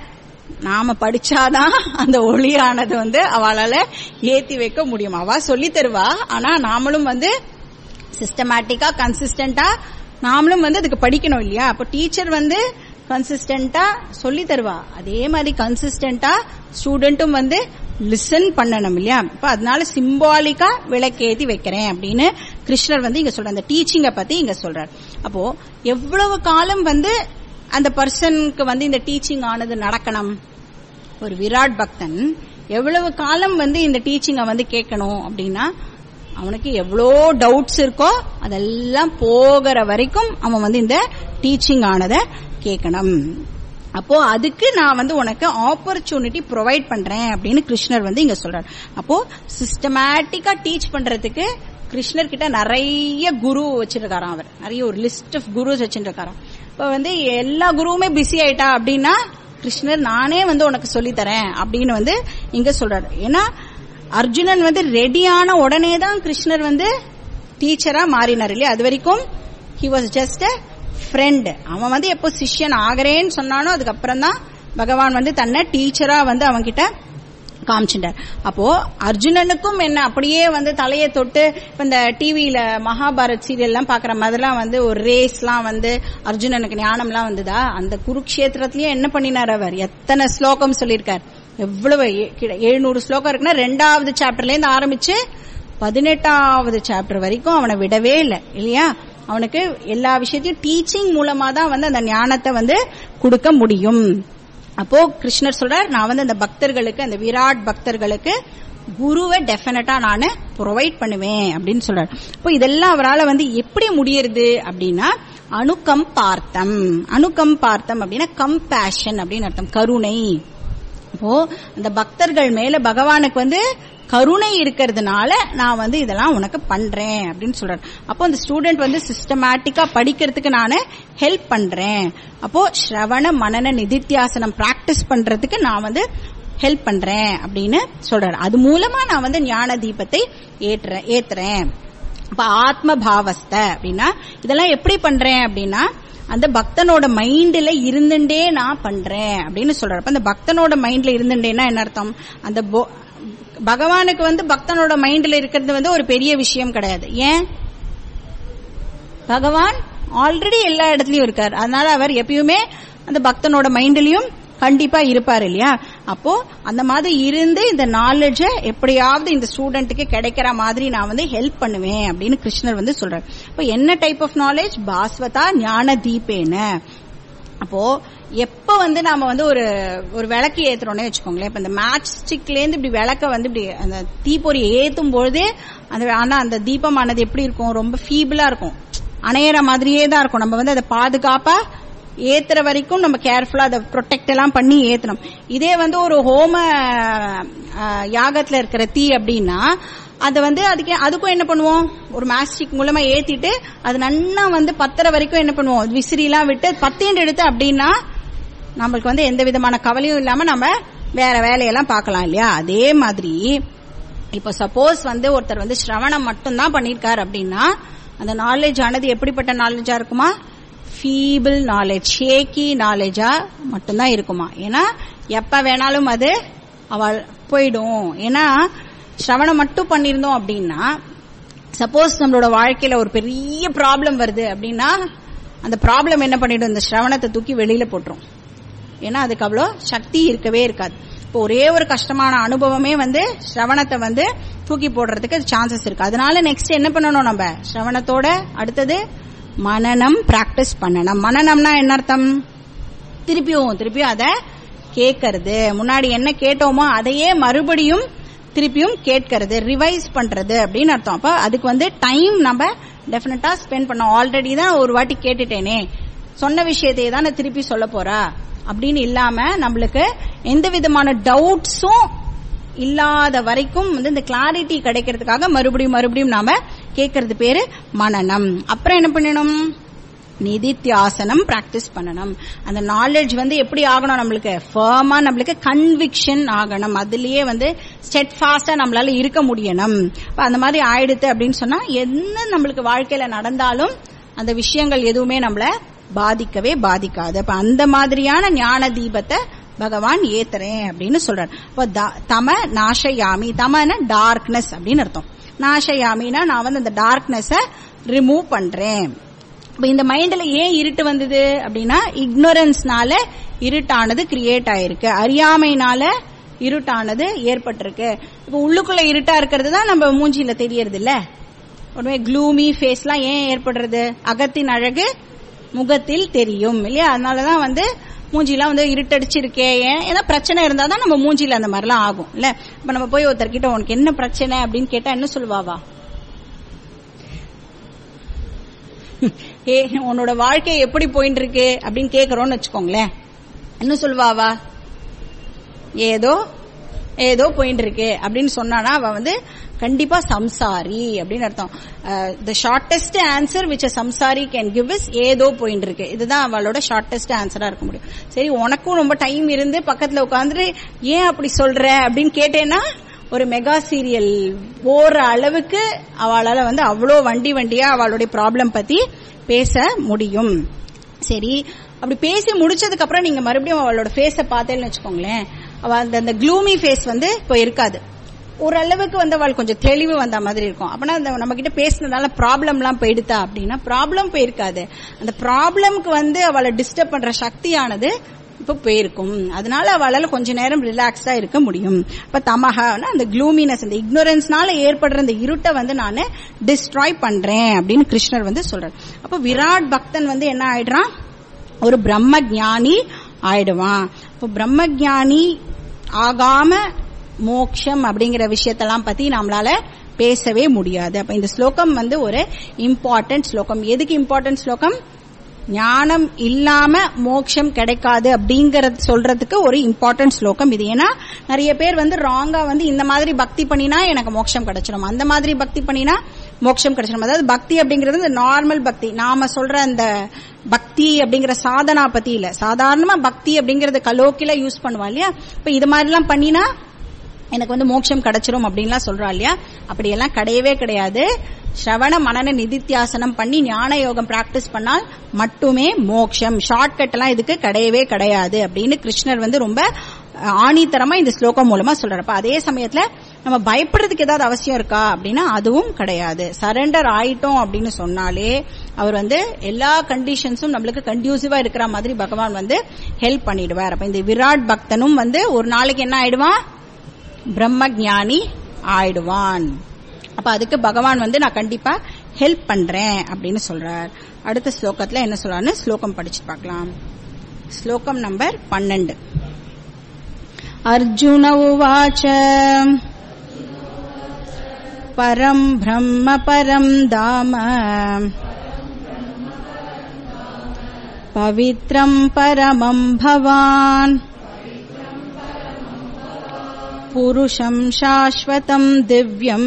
நாம படிச்சாதான் அந்த ஒளியானது வந்து அவளால ஏத்தி வைக்க முடியும் அவ சொல்லி தருவா ஆனா நாமளும் வந்து சிஸ்டமேட்டிக்கா கன்சிஸ்டன்டா நாமளும் வந்து அதுக்கு படிக்கணும் இல்லையா அப்போ டீச்சர் வந்து கன்சிஸ்டன்டா சொல்லி தருவா அதே மாதிரி கன்சிஸ்டன்டா ஸ்டூடெண்ட்டும் வந்து லிசன் பண்ணணும் இல்லையா இப்ப அதனால சிம்பாலிக்கா விளக்கேத்தி வைக்கிறேன் அப்படின்னு கிருஷ்ணர் வந்து இங்க சொல்ற அந்த டீச்சிங்கை பத்தி இங்க சொல்றார் அப்போ எவ்வளவு காலம் வந்து அந்த பர்சனுக்கு வந்து இந்த டீச்சிங் ஆனது நடக்கணும் ஒரு விராட் பக்தன் எவ்வளவு காலம் வந்து இந்த டீச்சிங்கை வந்து கேட்கணும் அப்படின்னா அவனுக்கு எவ்வளோ டவுட்ஸ் இருக்கோ அதெல்லாம் போகிற வரைக்கும் அவன் வந்து இந்த டீச்சிங் ஆனதை கேட்கணும் அப்போ அதுக்கு நான் வந்து உனக்கு ஆப்பர்ச்சுனிட்டி ப்ரொவைட் பண்றேன் அப்படின்னு கிருஷ்ணர் வந்து இங்க சொல்றாரு அப்போ சிஸ்டமேட்டிக்கா டீச் பண்றதுக்கு கிருஷ்ணர் கிட்ட நிறைய குரு வச்சிருக்காராம் அவர் நிறைய ஒரு லிஸ்ட் ஆஃப் குருஸ் வச்சிருக்காராம் இப்ப வந்து எல்லா குருவுமே பிஸி ஆயிட்டா அப்படின்னா கிருஷ்ணர் நானே வந்து உனக்கு சொல்லி தரேன் அப்படின்னு வந்து இங்க சொல்றாரு ஏன்னா அர்ஜுனன் வந்து ரெடியான உடனே தான் கிருஷ்ணர் வந்து டீச்சரா மாறினார் இல்லையா அது வரைக்கும் he was just a friend அவன் வந்து எப்போ சிஷ்யன் ஆகிறேன்னு சொன்னானோ அதுக்கப்புறம் தான் பகவான் வந்து தன்னை டீச்சரா வந்து அவன்கிட்ட காமிச்சிட்டார் அப்போ அர்ஜுனனுக்கும் என்ன அப்படியே வந்து தலையை தொட்டு இப்ப இந்த டிவியில மகாபாரத் சீரியல் எல்லாம் பாக்குற மாதிரிலாம் வந்து ஒரு ரேஸ்லாம் வந்து அர்ஜுனனுக்கு ஞானம்லாம் வந்ததா அந்த குருக்ஷேத்திரத்திலயும் என்ன பண்ணினார் அவர் எத்தனை ஸ்லோகம் சொல்லியிருக்கார் எவ்வளவு எழுநூறு ஸ்லோகம் இருக்குன்னா ரெண்டாவது சாப்டர்ல இருந்து ஆரம்பிச்சு பதினெட்டாவது சாப்டர் வரைக்கும் அவனை விடவே இல்லை இல்லையா அவனுக்கு எல்லா விஷயத்தையும் டீச்சிங் மூலமா தான் வந்து அந்த ஞானத்தை வந்து கொடுக்க முடியும் அப்போ கிருஷ்ணர் சொல்றார் நான் வந்து அந்த பக்தர்களுக்கு அந்த விராட் பக்தர்களுக்கு குருவை டெஃபினட்டா நான் ப்ரொவைட் பண்ணுவேன் அப்படின்னு சொல்றாரு இப்போ இதெல்லாம் அவரால் வந்து எப்படி முடியறது அப்படின்னா அணுக்கம் பார்த்தம் அணுக்கம் பார்த்தம் அப்படின்னா கம்பேஷன் அப்படின்னு அர்த்தம் கருணை அப்போ அந்த பக்தர்கள் மேல பகவானுக்கு வந்து கருணை இருக்கிறதுனால நான் வந்து இதெல்லாம் உனக்கு பண்றேன் அப்படின்னு சொல்றாரு அப்போ அந்த ஸ்டூடெண்ட் வந்து சிஸ்டமேட்டிக்கா படிக்கிறதுக்கு நான் ஹெல்ப் பண்றேன் அப்போ ஸ்ரவண மனன நிதித்தியாசனம் பிராக்டிஸ் பண்றதுக்கு நான் வந்து ஹெல்ப் பண்றேன் அப்படின்னு சொல்றாரு அது மூலமா நான் வந்து ஞான தீபத்தை ஏற்றுறேன் ஏத்துறேன் இப்ப ஆத்ம பாவஸ்த அப்படின்னா இதெல்லாம் எப்படி பண்றேன் அப்படின்னா அந்த பக்தனோட மைண்ட்ல இருந்துட்டே நான் பண்றேன் அப்படின்னு சொல்றாரு அப்ப அந்த பக்தனோட மைண்ட்ல இருந்துட்டேன்னா என்ன அர்த்தம் அந்த பகவானுக்கு வந்து பக்தனோட மைண்ட்ல இருக்கிறது வந்து ஒரு பெரிய விஷயம் கிடையாது ஏன் பகவான் ஆல்ரெடி எல்லா இடத்துலயும் இருக்கார் அதனால அவர் எப்பயுமே அந்த பக்தனோட மைண்ட்லயும் கண்டிப்பா இருப்பார் இல்லையா அப்போ அந்த மாதிரி இருந்து இந்த நாலேஜ எப்படியாவது இந்த ஸ்டூடெண்ட்டுக்கு கிடைக்கிற மாதிரி நான் வந்து ஹெல்ப் பண்ணுவேன் அப்படின்னு கிருஷ்ணர் வந்து சொல்றாரு இப்போ என்ன டைப் ஆஃப் நாலேஜ் பாஸ்வதா ஞான தீபேன அப்போ எப்ப வந்து நாம வந்து ஒரு ஒரு விளக்கு ஏத்துறோம்னே வச்சுக்கோங்களேன் இப்ப இந்த மேட்ச் ஸ்டிக்ல இருந்து இப்படி விளக்க வந்து இப்படி அந்த தீப்பொறி ஏத்தும் பொழுதே அந்த ஆனா அந்த தீபமானது எப்படி இருக்கும் ரொம்ப ஃபீபிளா இருக்கும் அணையிற மாதிரியே தான் இருக்கும் நம்ம வந்து அதை பாதுகாப்பா ஏத்துற வரைக்கும் நம்ம கேர்ஃபுல்லா அதை ப்ரொடெக்ட் எல்லாம் பண்ணி ஏத்தணும் இதே வந்து ஒரு ஹோம அஹ், யாகத்துல இருக்கிற தீ அப்படின்னா அதை வந்து அதுக்கு அதுக்கும் என்ன பண்ணுவோம் ஒரு மேஸ்டிக் மூலமா ஏத்திட்டு அது நன்னா வந்து பத்தற வரைக்கும் என்ன பண்ணுவோம் விசிறிலாம் விட்டு பத்தேண்டு எடுத்து அப்படின்னா நம்மளுக்கு வந்து எந்த விதமான கவலையும் இல்லாம நம்ம வேற வேலையெல்லாம் பார்க்கலாம் இல்லையா அதே மாதிரி இப்ப சப்போஸ் வந்து ஒருத்தர் வந்து ஸ்ரவணம் மட்டும்தான் பண்ணிருக்காரு அப்படின்னா அந்த நாலேஜ் ஆனது எப்படிப்பட்ட நாலேஜா இருக்குமா ஃபீபிள் நாலேஜ் ஷேக்கி நாலேஜா மட்டும்தான் இருக்குமா ஏன்னா எப்ப வேணாலும் அது அவள் போயிடும் ஏன்னா ஸ்ரவணம் மட்டும் பண்ணியிருந்தோம் அப்படின்னா சப்போஸ் நம்மளோட வாழ்க்கையில ஒரு பெரிய ப்ராப்ளம் வருது அப்படின்னா அந்த ப்ராப்ளம் என்ன பண்ணிடும் இந்த ஸ்ரவணத்தை தூக்கி வெளியில போட்டுரும் ஏன்னா அதுக்கு அவ்வளோ சக்தி இருக்கவே இருக்காது இப்போ ஒரே ஒரு கஷ்டமான அனுபவமே வந்து ஸ்ரவணத்தை வந்து தூக்கி போடுறதுக்கு சான்சஸ் இருக்கு அதனால நெக்ஸ்ட் என்ன பண்ணணும் நம்ம ஸ்ரவணத்தோட அடுத்தது மனநம் பிராக்டிஸ் பண்ணணும் மனநம்னா என்ன அர்த்தம் திருப்பியும் திருப்பியும் அதை கேட்கறது முன்னாடி என்ன கேட்டோமோ அதையே மறுபடியும் திருப்பியும் கேட்கறது ரிவைஸ் பண்றது அப்படின்னு அர்த்தம் அப்ப அதுக்கு வந்து டைம் நம்ம டெஃபினட்டா ஸ்பெண்ட் பண்ணோம் ஆல்ரெடி தான் ஒரு வாட்டி கேட்டுட்டேனே சொன்ன விஷயத்தையே தான் நான் திருப்பி சொல்ல போறா அப்படின்னு இல்லாம நம்மளுக்கு எந்த விதமான டவுட்ஸும் இல்லாத வரைக்கும் வந்து இந்த கிளாரிட்டி கிடைக்கிறதுக்காக மறுபடியும் மறுபடியும் நாம கேட்கறது பேரு மனநம் அப்புறம் என்ன பண்ணணும் நிதித்தியாசனம் பிராக்டிஸ் பண்ணணும் அந்த நாலேஜ் வந்து எப்படி ஆகணும் நம்மளுக்கு ஃபர்மா நம்மளுக்கு கன்விக்ஷன் ஆகணும் அதுலயே வந்து ஸ்டெட் ஃபாஸ்டா நம்மளால இருக்க முடியணும் அப்ப அந்த மாதிரி ஆயிடுத்து அப்படின்னு சொன்னா என்ன நம்மளுக்கு வாழ்க்கையில நடந்தாலும் அந்த விஷயங்கள் எதுவுமே நம்மள பாதிக்கவே பாதிக்காது அப்ப அந்த மாதிரியான ஞான தீபத்தை பகவான் ஏத்துறேன் அப்படின்னு சொல்றாரு அப்ப த- தம நாசயாமி தமன டார்க்னஸ் அப்படின்னு அர்த்தம் நாசயாமினா நான் வந்து அந்த டார்க்னஸ ரிமூவ் பண்றேன் இப்ப இந்த மைண்ட்ல ஏன் இருட்டு வந்தது அப்படின்னா இக்னோரன்ஸ்னால இருட்டானது கிரியேட் ஆயிருக்கு அறியாமைனால இருட்டானது ஏற்பட்டிருக்கு இப்ப உள்ளுக்குள்ள இருட்டா இருக்கிறது தான் நம்ம மூஞ்சில தெரியறது இல்ல உடனே க்ளூமி ஃபேஸ்லாம் ஏன் ஏற்படுறது அகத்தின் அழகு முகத்தில் தெரியும் இல்லையா அதனாலதான் வந்து மூஞ்சிலாம் வந்து இருட்டடிச்சிருக்கே ஏன் ஏன்னா பிரச்சனை இருந்தா தான் நம்ம மூஞ்சில அந்த மாதிரிலாம் ஆகும் இல்ல இப்ப நம்ம போய் ஒருத்தர்கிட்ட உனக்கு என்ன பிரச்சனை அப்படின்னு கேட்டா என்ன சொல்லுவாவா ஏ உன்னோட வாழ்க்கை எப்படி போயிட்டு இருக்கு அப்படின்னு கேக்குறோம்னு வச்சுக்கோங்களேன் என்ன சொல்லுவாவா ஏதோ ஏதோ போயிட்டு இருக்கு அப்படின்னு சொன்னானா அவ வந்து கண்டிப்பா சம்சாரி அப்படின்னு அர்த்தம் த ஷார்டஸ்ட் ஆன்சர் விச் சம்சாரி கேன் கிவ் இஸ் ஏதோ போயிட்டு இருக்கு இதுதான் அவளோட ஷார்டஸ்ட் ஆன்சரா இருக்க முடியும் சரி உனக்கும் ரொம்ப டைம் இருந்து பக்கத்துல உட்காந்துட்டு ஏன் அப்படி சொல்ற அப்படின்னு கேட்டேன்னா ஒரு மெகா சீரியல் போற அளவுக்கு அவளால வந்து அவ்வளோ வண்டி வண்டியா அவளுடைய ப்ராப்ளம் பத்தி பேச முடியும் சரி அப்படி பேசி முடிச்சதுக்கு அப்புறம் நீங்க மறுபடியும் அவளோட ஃபேஸ பார்த்தேன்னு வச்சுக்கோங்களேன் அவ அந்த அந்த க்ளூமி ஃபேஸ் வந்து இப்போ இருக்காது ஓரளவுக்கு வந்து அவள் கொஞ்சம் தெளிவு வந்த மாதிரி இருக்கும் அப்பனா அந்த நம்ம கிட்ட பேசினதால ப்ராப்ளம்லாம் போயிடுதா அப்படின்னா ப்ராப்ளம் போயிருக்காது அந்த ப்ராப்ளம்க்கு வந்து அவளை டிஸ்டர்ப் பண்ற சக்தியானது இப்ப போயிருக்கும் அதனால அவளால கொஞ்ச நேரம் ரிலாக்ஸ்டா இருக்க முடியும் இப்ப தமகனா அந்த க்ளூமினஸ் அந்த இக்னோரன்ஸ்னால ஏற்படுற அந்த இருட்டை வந்து நான் டிஸ்ட்ராய் பண்றேன் அப்படின்னு கிருஷ்ணர் வந்து சொல்றாரு அப்ப விராட் பக்தன் வந்து என்ன ஆயிடுறான் ஒரு பிரம்ம ஞானி ஆயிடுவான் இப்போ பிரம்ம ஞானி ஆகாம மோக்ஷம் அப்படிங்கிற விஷயத்தெல்லாம் பத்தி நம்மளால பேசவே முடியாது அப்ப இந்த ஸ்லோகம் வந்து ஒரு இம்பார்ட்டன்ட் ஸ்லோகம் எதுக்கு இம்பார்ட்டன்ட் ஸ்லோகம் ஞானம் இல்லாம மோட்சம் கிடைக்காது அப்படிங்கறது சொல்றதுக்கு ஒரு இம்பார்ட்டன்ட் ஸ்லோகம் இது ஏன்னா நிறைய பேர் வந்து ராங்கா வந்து இந்த மாதிரி பக்தி பண்ணினா எனக்கு மோட்சம் கிடைச்சிடும் அந்த மாதிரி பக்தி பண்ணினா மோட்சம் கிடைச்சிடும் அதாவது பக்தி அப்படிங்கிறது இந்த நார்மல் பக்தி நாம சொல்ற அந்த பக்தி அப்படிங்கிற சாதனா பத்தி இல்ல சாதாரணமா பக்தி அப்படிங்கறது கலோக்கில யூஸ் பண்ணுவா இல்லையா இப்ப இது மாதிரி எல்லாம் பண்ணினா எனக்கு வந்து மோட்சம் கிடைச்சிரும் அப்படின்லாம் சொல்றா இல்லையா அப்படியெல்லாம் கிடையவே கிடையாது ஸ்ரவண மனன நிதித்தியாசனம் பண்ணி ஞான யோகம் பிராக்டிஸ் பண்ணால் மட்டுமே மோட்சம் ஷார்ட்கட் எல்லாம் இதுக்கு கிடையவே கிடையாது அப்படின்னு கிருஷ்ணர் வந்து ரொம்ப ஆணித்தரமா இந்த ஸ்லோகம் மூலமா சொல்றாரு அப்ப அதே சமயத்துல நம்ம பயப்படுறதுக்கு ஏதாவது அவசியம் இருக்கா அப்படின்னா அதுவும் கிடையாது சரண்டர் ஆயிட்டோம் அப்படின்னு சொன்னாலே அவர் வந்து எல்லா கண்டிஷன்ஸும் நம்மளுக்கு கண்டியூசிவா இருக்கிற மாதிரி பகவான் வந்து ஹெல்ப் பண்ணிடுவார் அப்ப இந்த விராட் பக்தனும் வந்து ஒரு நாளைக்கு என்ன ஆயிடுவான் பிரம்ம ஞானி ஆயிடுவான் அப்ப அதுக்கு பகவான் வந்து நான் கண்டிப்பா ஹெல்ப் பண்றேன் அப்படின்னு சொல்றார் அடுத்த ஸ்லோகத்துல என்ன சொல்றாருன்னு ஸ்லோகம் படிச்சு பார்க்கலாம் ஸ்லோகம் நம்பர் பன்னெண்டு अर्जुन उवाच परम् ब्रह्म परम् धाम पवित्रम् परमम् भवान् पुरुषम् शाश्वतम् दिव्यम्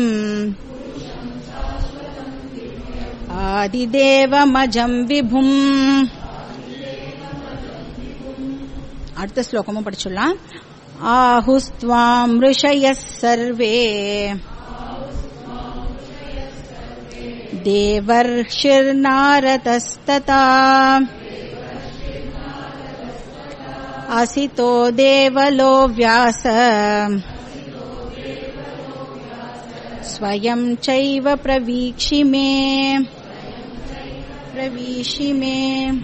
ஆதிதேவமஜம் விபும் அடுத்த ஸ்லோகமும் படிச்சுடலாம் ஆஹுஸ்துவாம் ऋषयः सर्वे देवर्षिर्नारतस्तता असितो देवलो व्यास स्वयं चैव प्रवीक्षि मे பிரவீஷி மே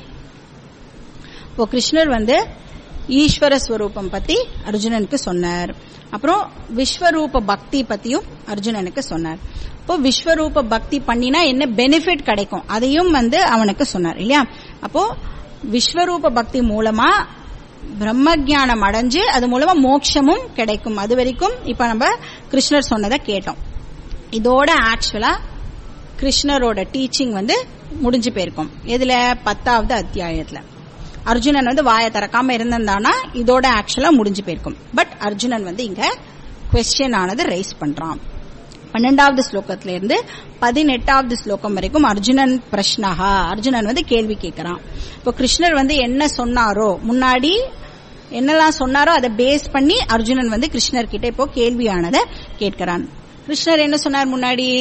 இப்போ கிருஷ்ணர் வந்து ஈஸ்வர ஸ்வரூபம் பத்தி அர்ஜுனனுக்கு சொன்னார் அப்புறம் விஸ்வரூப பக்தி பத்தியும் அர்ஜுனனுக்கு சொன்னார் இப்போ விஸ்வரூப பக்தி பண்ணினா என்ன பெனிஃபிட் கிடைக்கும் அதையும் வந்து அவனுக்கு சொன்னார் இல்லையா அப்போ விஸ்வரூப பக்தி மூலமா பிரம்ம ஜானம் அடைஞ்சு அது மூலமா மோட்சமும் கிடைக்கும் அது வரைக்கும் இப்ப நம்ம கிருஷ்ணர் சொன்னதை கேட்டோம் இதோட ஆக்சுவலா கிருஷ்ணரோட டீச்சிங் வந்து முடிஞ்சு போயிருக்கும் இதுல பத்தாவது அத்தியாயத்துல அர்ஜுனன் வந்து வாயை திறக்காம இருந்திருந்தானா இதோட ஆக்சுவலா முடிஞ்சு போயிருக்கும் பட் அர்ஜுனன் வந்து இங்க கொஸ்டின் ஆனது ரைஸ் பண்றான் பன்னெண்டாவது ஸ்லோகத்துல இருந்து பதினெட்டாவது ஸ்லோகம் வரைக்கும் அர்ஜுனன் பிரஷ்னஹா அர்ஜுனன் வந்து கேள்வி கேட்கிறான் இப்போ கிருஷ்ணர் வந்து என்ன சொன்னாரோ முன்னாடி என்னெல்லாம் சொன்னாரோ அதை பேஸ் பண்ணி அர்ஜுனன் வந்து கிருஷ்ணர் கிட்ட இப்போ கேள்வியானதை கேட்கிறான் கிருஷ்ணர் என்ன சொன்னார் முன்னாடி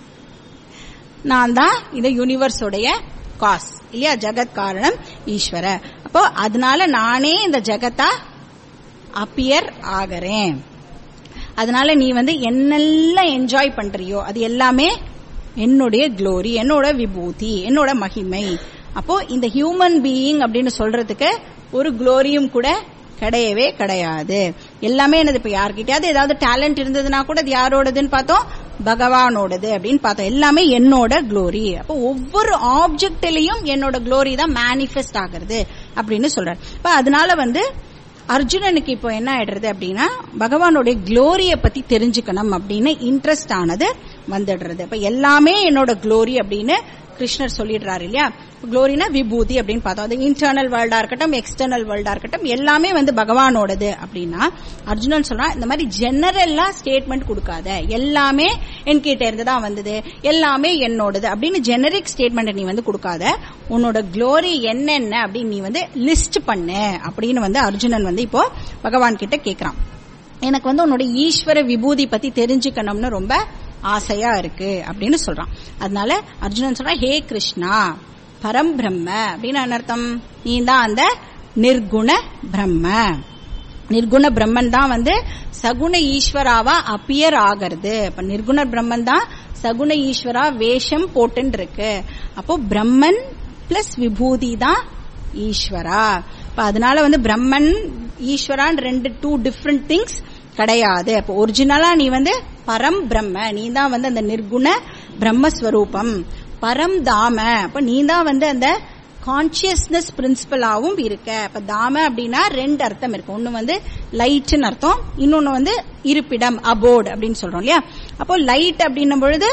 நான் தான் இந்த யூனிவர்ஸோடைய காஸ் இல்லையா ஜெகத் காரணம் ஈஸ்வர அப்போ அதனால நானே இந்த ஜெகத்தா அப்பியர் ஆகிறேன் அதனால நீ வந்து என்னெல்லாம் என்ஜாய் பண்றியோ அது எல்லாமே என்னுடைய க்ளோரி என்னோட விபூதி என்னோட மகிமை அப்போ இந்த ஹியூமன் பீயிங் அப்படின்னு சொல்றதுக்கு ஒரு க்ளோரியும் கூட கிடையவே கிடையாது எல்லாமே என்னது இப்ப யார்கிட்டயாவது ஏதாவது டேலண்ட் இருந்ததுன்னா கூட அது யாரோடதுன்னு பார்த்தோம் பகவானோடது அப்படின்னு பார்த்தோம் எல்லாமே என்னோட க்ளோரி அப்போ ஒவ்வொரு ஆப்ஜெக்ட்லயும் என்னோட க்ளோரி தான் மேனிஃபெஸ்ட் ஆகுறது அப்படின்னு சொல்றாரு இப்ப அதனால வந்து அர்ஜுனனுக்கு இப்போ என்ன ஆயிடுறது அப்படின்னா பகவானுடைய க்ளோரிய பத்தி தெரிஞ்சுக்கணும் அப்படின்னு இன்ட்ரெஸ்ட் ஆனது வந்துடுறது இப்ப எல்லாமே என்னோட க்ளோரி அப்படின்னு கிருஷ்ணர் சொல்லிடுறாரு இல்லையா க்ளோரினா விபூதி அப்படின்னு பார்த்தோம் அது இன்டர்னல் வேர்ல்டா இருக்கட்டும் எக்ஸ்டர்னல் வேர்ல்டா இருக்கட்டும் எல்லாமே வந்து பகவானோடது அப்படின்னா அர்ஜுனன் சொல்றான் இந்த மாதிரி ஜெனரலா ஸ்டேட்மெண்ட் கொடுக்காத எல்லாமே என்கிட்ட இருந்து தான் வந்தது எல்லாமே என்னோடது அப்படின்னு ஜெனரிக் ஸ்டேட்மெண்ட் நீ வந்து கொடுக்காத உன்னோட க்ளோரி என்னென்ன அப்படின்னு நீ வந்து லிஸ்ட் பண்ணு அப்படின்னு வந்து அர்ஜுனன் வந்து இப்போ பகவான் கிட்ட கேக்குறான் எனக்கு வந்து உன்னோட ஈஸ்வர விபூதி பத்தி தெரிஞ்சுக்கணும்னு ரொம்ப ஆசையா இருக்கு அப்படின்னு சொல்றான் அதனால அர்ஜுனன் சொல்றான் ஹே கிருஷ்ணா பரம் பிரம்ம அப்படின்னு என்ன அர்த்தம் நீ தான் அந்த நிர்குண பிரம்ம நிர்குண பிரம்மன் தான் வந்து சகுண ஈஸ்வராவா அப்பியர் ஆகிறது இப்ப நிர்குண பிரம்மன் தான் சகுண ஈஸ்வரா வேஷம் போட்டுன்னு இருக்கு அப்போ பிரம்மன் பிளஸ் விபூதி தான் ஈஸ்வரா இப்ப அதனால வந்து பிரம்மன் ஈஸ்வரான் ரெண்டு டூ டிஃப்ரெண்ட் திங்ஸ் கிடையாது அப்போ ஒரிஜினலா நீ வந்து பரம் பிரம்ம நீ தான் வந்து அந்த நிர்குண பிரம்மஸ்வரூபம் பரம் தாம அப்ப நீ தான் வந்து அந்த கான்சியஸ்னஸ் பிரின்சிபலாவும் இருக்க அப்ப தாம அப்படின்னா ரெண்டு அர்த்தம் இருக்கு ஒன்னு வந்து லைட்னு அர்த்தம் இன்னொன்னு வந்து இருப்பிடம் அபோர்டு அப்படின்னு சொல்றோம் இல்லையா அப்போ லைட் அப்படின்னும் பொழுது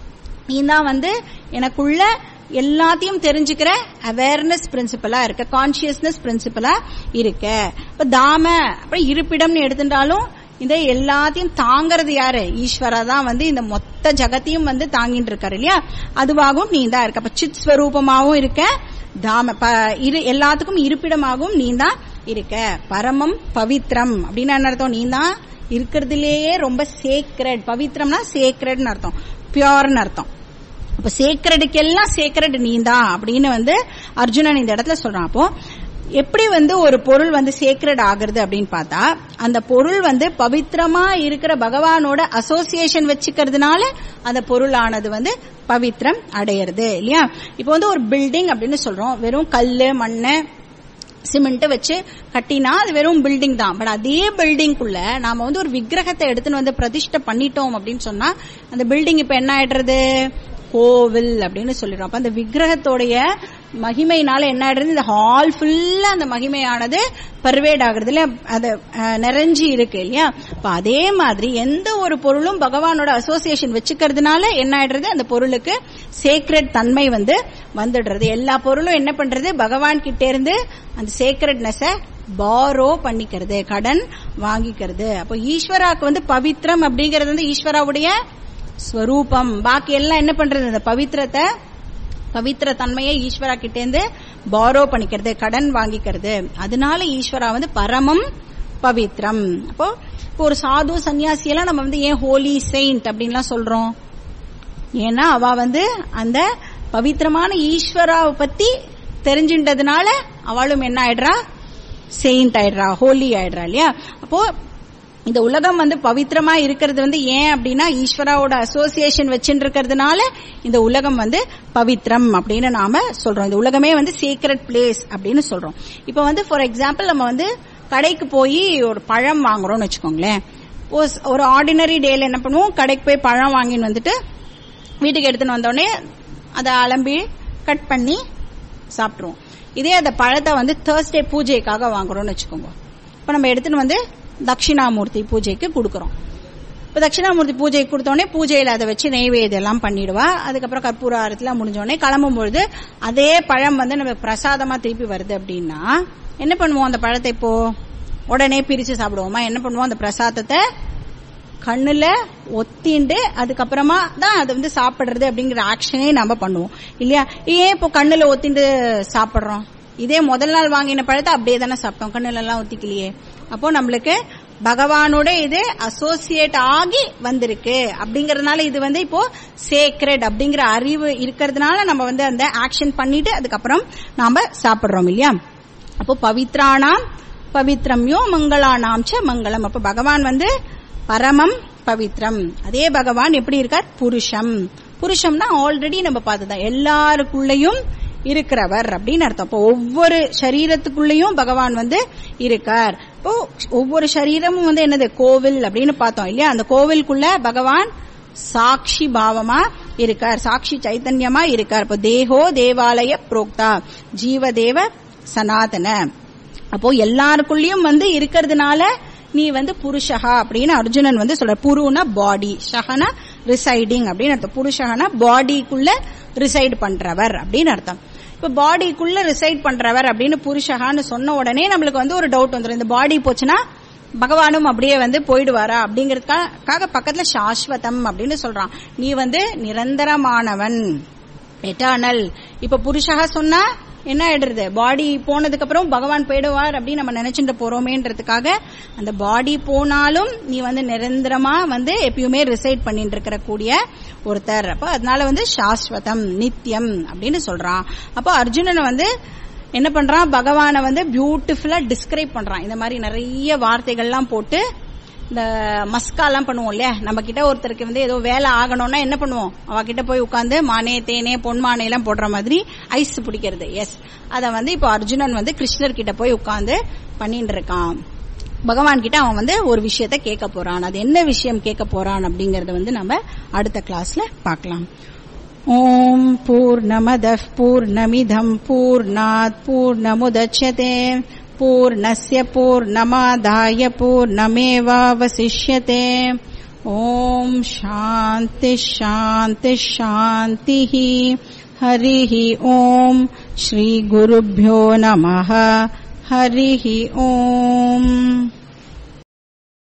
நீ தான் வந்து எனக்குள்ள எல்லாத்தையும் தெரிஞ்சுக்கிற அவேர்னஸ் பிரின்சிபலா இருக்க கான்சியஸ்னஸ் பிரின்சிபலா இருக்க இப்ப தாம அப்புறம் இருப்பிடம்னு எடுத்துட்டாலும் இந்த எல்லாத்தையும் தாங்கறது யாரு ஈஸ்வரா தான் வந்து இந்த மொத்த ஜகத்தையும் வந்து தாங்கிட்டு இருக்காரு இல்லையா அதுவாகவும் நீ தான் இருக்க அப்ப சித் ஸ்வரூபமாகவும் இருக்க தாம இரு எல்லாத்துக்கும் இருப்பிடமாகவும் நீ தான் இருக்க பரமம் பவித்ரம் அப்படின்னு என்ன அர்த்தம் நீ தான் இருக்கிறதுலேயே ரொம்ப சேக்ரட் பவித்ரம்னா சேக்ரட்னு அர்த்தம் பியோர்னு அர்த்தம் அப்ப சேக்ரடுக்கு எல்லாம் சேக்ரட் நீ தான் அப்படின்னு வந்து அர்ஜுனன் இந்த இடத்துல சொல்றான் அப்போ எப்படி வந்து ஒரு பொருள் வந்து சேக்ரட் ஆகுறது அப்படின்னு பார்த்தா அந்த பொருள் வந்து பவித்திரமா இருக்கிற பகவானோட அசோசியேஷன் வச்சுக்கிறதுனால அந்த பொருளானது வந்து பவித்திரம் அடையிறது இல்லையா இப்போ வந்து ஒரு பில்டிங் அப்படின்னு சொல்றோம் வெறும் கல்லு மண்ணு சிமெண்ட் வச்சு கட்டினா அது வெறும் பில்டிங் தான் பட் அதே பில்டிங்குள்ள நாம வந்து ஒரு விக்கிரகத்தை எடுத்துன்னு வந்து பிரதிஷ்டை பண்ணிட்டோம் அப்படின்னு சொன்னா அந்த பில்டிங் இப்ப என்ன ஆயிடுறது கோவில் அப்படின்னு சொல்லிடுறோம் அப்ப அந்த விக்கிரகத்தோடைய மகிமையினால என்ன ஆயிடுறது இந்த ஹால் ஃபுல்லா அந்த மகிமையானது பர்வேட் ஆகுறது இல்ல அது அஹ், நிறைஞ்சு இருக்கு இல்லையா அப்ப அதே மாதிரி எந்த ஒரு பொருளும் பகவானோட அசோசியேஷன் வச்சுக்கிறதுனால என்ன ஆயிடுறது அந்த பொருளுக்கு சேக்ரெட் தன்மை வந்து வந்துடுறது எல்லா பொருளும் என்ன பண்றது பகவான் கிட்ட இருந்து அந்த சேக்ரெட்னஸ பாரோ பண்ணிக்கிறது கடன் வாங்கிக்கிறது அப்போ ஈஸ்வராக்கு வந்து பவித்ரம் அப்படிங்கிறது வந்து ஈஸ்வராவுடைய ஸ்வரூபம் பாக்கி எல்லாம் என்ன பண்றது அந்த பவித்திரத்தை பவித்திர தன்மையை ஈஸ்வரா கிட்ட இருந்து பாரோ பண்ணிக்கிறது கடன் வாங்கிக்கிறது அதனால ஈஸ்வரா வந்து பரமம் பவித்ரம் அப்போ இப்போ ஒரு சாது சன்னியாசி எல்லாம் நம்ம வந்து ஏன் ஹோலி செயின்ட் அப்படின்லாம் சொல்றோம் ஏன்னா அவ வந்து அந்த பவித்திரமான ஈஸ்வராவை பத்தி தெரிஞ்சின்றதுனால அவளும் என்ன ஆயிடுறா செயின்ட் ஆயிடுறா ஹோலி ஆயிடுறா இல்லையா அப்போ இந்த உலகம் வந்து பவித்திரமா இருக்கிறது வந்து ஏன் அப்படின்னா ஈஸ்வராவோட அசோசியேஷன் வச்சுட்டு இருக்கிறதுனால இந்த உலகம் வந்து பவித்ரம் அப்படின்னு நாம சொல்றோம் இந்த உலகமே வந்து சீக்ரெட் பிளேஸ் அப்படின்னு சொல்றோம் இப்போ வந்து ஃபார் எக்ஸாம்பிள் நம்ம வந்து கடைக்கு போய் ஒரு பழம் வாங்குறோம்னு வச்சுக்கோங்களேன் ஒரு- ஒரு ஆர்டினரி டேல என்ன பண்ணுவோம் கடைக்கு போய் பழம் வாங்கின்னு வந்துட்டு வீட்டுக்கு எடுத்துன்னு வந்தோடனே அதை அலம்பி கட் பண்ணி சாப்பிட்ருவோம் இதே அந்த பழத்தை வந்து தேர்ஸ்டே பூஜைக்காக வாங்குறோம்னு வச்சுக்கோங்க இப்போ நம்ம எடுத்துன்னு வந்து தட்சிணாமூர்த்தி பூஜைக்கு கொடுக்குறோம் இப்போ தட்சிணாமூர்த்தி பூஜைக்கு கொடுத்தோடனே பூஜையில் அதை வச்சு நெய்வேத்தியம் எல்லாம் பண்ணிடுவா அதுக்கப்புறம் கற்பூர ஆரத்திலாம் முடிஞ்சோடனே கிளம்பும் பொழுது அதே பழம் வந்து நம்ம பிரசாதமா திருப்பி வருது அப்படின்னா என்ன பண்ணுவோம் அந்த பழத்தை இப்போ உடனே பிரிச்சு சாப்பிடுவோமா என்ன பண்ணுவோம் அந்த பிரசாதத்தை கண்ணுல ஒத்திண்டு அதுக்கப்புறமா தான் அது வந்து சாப்பிடுறது அப்படிங்கிற ஆக்ஷனே நாம பண்ணுவோம் இல்லையா ஏன் இப்போ கண்ணுல ஒத்திண்டு சாப்பிடுறோம் இதே முதல் நாள் வாங்கின பழத்தை அப்படியே தானே சாப்பிட்டோம் கண்ணுல எல்லாம் ஒத்திக்கலையே அப்போ நம்மளுக்கு பகவானோட இது அசோசியேட் ஆகி வந்திருக்கு அப்படிங்கறதுனால இது வந்து இப்போ சேக்ரெட் அப்படிங்கிற அறிவு இருக்கிறதுனால நம்ம வந்து அந்த ஆக்ஷன் பண்ணிட்டு அதுக்கப்புறம் நாம சாப்பிடுறோம் இல்லையா அப்போ பவித்ரானாம் பவித்ரம்யோ மங்களானாம் ச மங்களம் அப்ப பகவான் வந்து பரமம் பவித்ரம் அதே பகவான் எப்படி இருக்கார் புருஷம் புருஷம்னா ஆல்ரெடி நம்ம பார்த்ததான் எல்லாருக்குள்ளயும் இருக்கிறவர் அப்படின்னு அர்த்தம் அப்போ ஒவ்வொரு சரீரத்துக்குள்ளயும் பகவான் வந்து இருக்கார் இப்போ ஒவ்வொரு சரீரமும் வந்து என்னது கோவில் அப்படின்னு பார்த்தோம் இல்லையா அந்த கோவிலுக்குள்ள பகவான் சாட்சி பாவமா இருக்கார் சாட்சி சைத்தன்யமா இருக்கார் இப்போ தேகோ தேவாலய புரோக்தா ஜீவதேவ சனாதன அப்போ எல்லாருக்குள்ளயும் வந்து இருக்கிறதுனால நீ வந்து புருஷஹா அப்படின்னு அர்ஜுனன் வந்து சொல்ற புருனா பாடி ஷஹனா ரிசைடிங் அப்படின்னு அர்த்தம் புருஷஹனா பாடிக்குள்ள ரிசைட் பண்றவர் அப்படின்னு அர்த்தம் இப்ப பாடிக்குள்ள ரிசைட் பண்றவர் அப்படின்னு புருஷகான்னு சொன்ன உடனே நம்மளுக்கு வந்து ஒரு டவுட் வந்துடும் இந்த பாடி போச்சுன்னா பகவானும் அப்படியே வந்து போயிடுவாரா அப்படிங்கறதுக்காக பக்கத்துல சாஸ்வதம் அப்படின்னு சொல்றான் நீ வந்து நிரந்தரமானவன் எட்டர்னல் இப்ப புருஷகா சொன்னா என்ன ஆயிடுறது பாடி போனதுக்கு அப்புறம் பகவான் போயிடுவார் அப்படின்னு நம்ம நினைச்சுட்டு போறோமேன்றதுக்காக அந்த பாடி போனாலும் நீ வந்து நிரந்தரமா வந்து எப்பயுமே ரிசைட் பண்ணிட்டு இருக்கிற கூடிய ஒருத்தர் அப்ப அதனால வந்து சாஸ்வதம் நித்தியம் அப்படின்னு சொல்றான் அப்போ அர்ஜுனனை வந்து என்ன பண்றான் பகவானை வந்து பியூட்டிஃபுல்லா டிஸ்கிரைப் பண்றான் இந்த மாதிரி நிறைய வார்த்தைகள்லாம் போட்டு இந்த மஸ்காலாம் பண்ணுவோம் இல்லையா நம்ம கிட்ட ஒருத்தருக்கு வந்து ஏதோ வேலை ஆகணும்னா என்ன பண்ணுவோம் அவ கிட்ட போய் உட்காந்து மானே தேனே பொன்மானே எல்லாம் போடுற மாதிரி ஐஸ் பிடிக்கிறது எஸ் அத வந்து இப்போ அர்ஜுனன் வந்து கிருஷ்ணர் கிட்ட போய் உட்காந்து பண்ணிட்டு இருக்கான் பகவான் கிட்ட அவன் வந்து ஒரு விஷயத்த கேட்க போறான் அது என்ன விஷயம் கேட்க போறான் அப்படிங்கறத வந்து நம்ம அடுத்த கிளாஸ்ல பார்க்கலாம் ஓம் பூர்ணமதः பூர்ணமிதம் பூர்ணாத் பூர்ணமுதட்சதே पूर्णस्य पूर्णमादाय पूर्णमेवावशिष्यते ॐ शान्तिः शान्तिः शान्तिः हरिः ॐ श्रीगुरुभ्यो नमः हरिः ॐ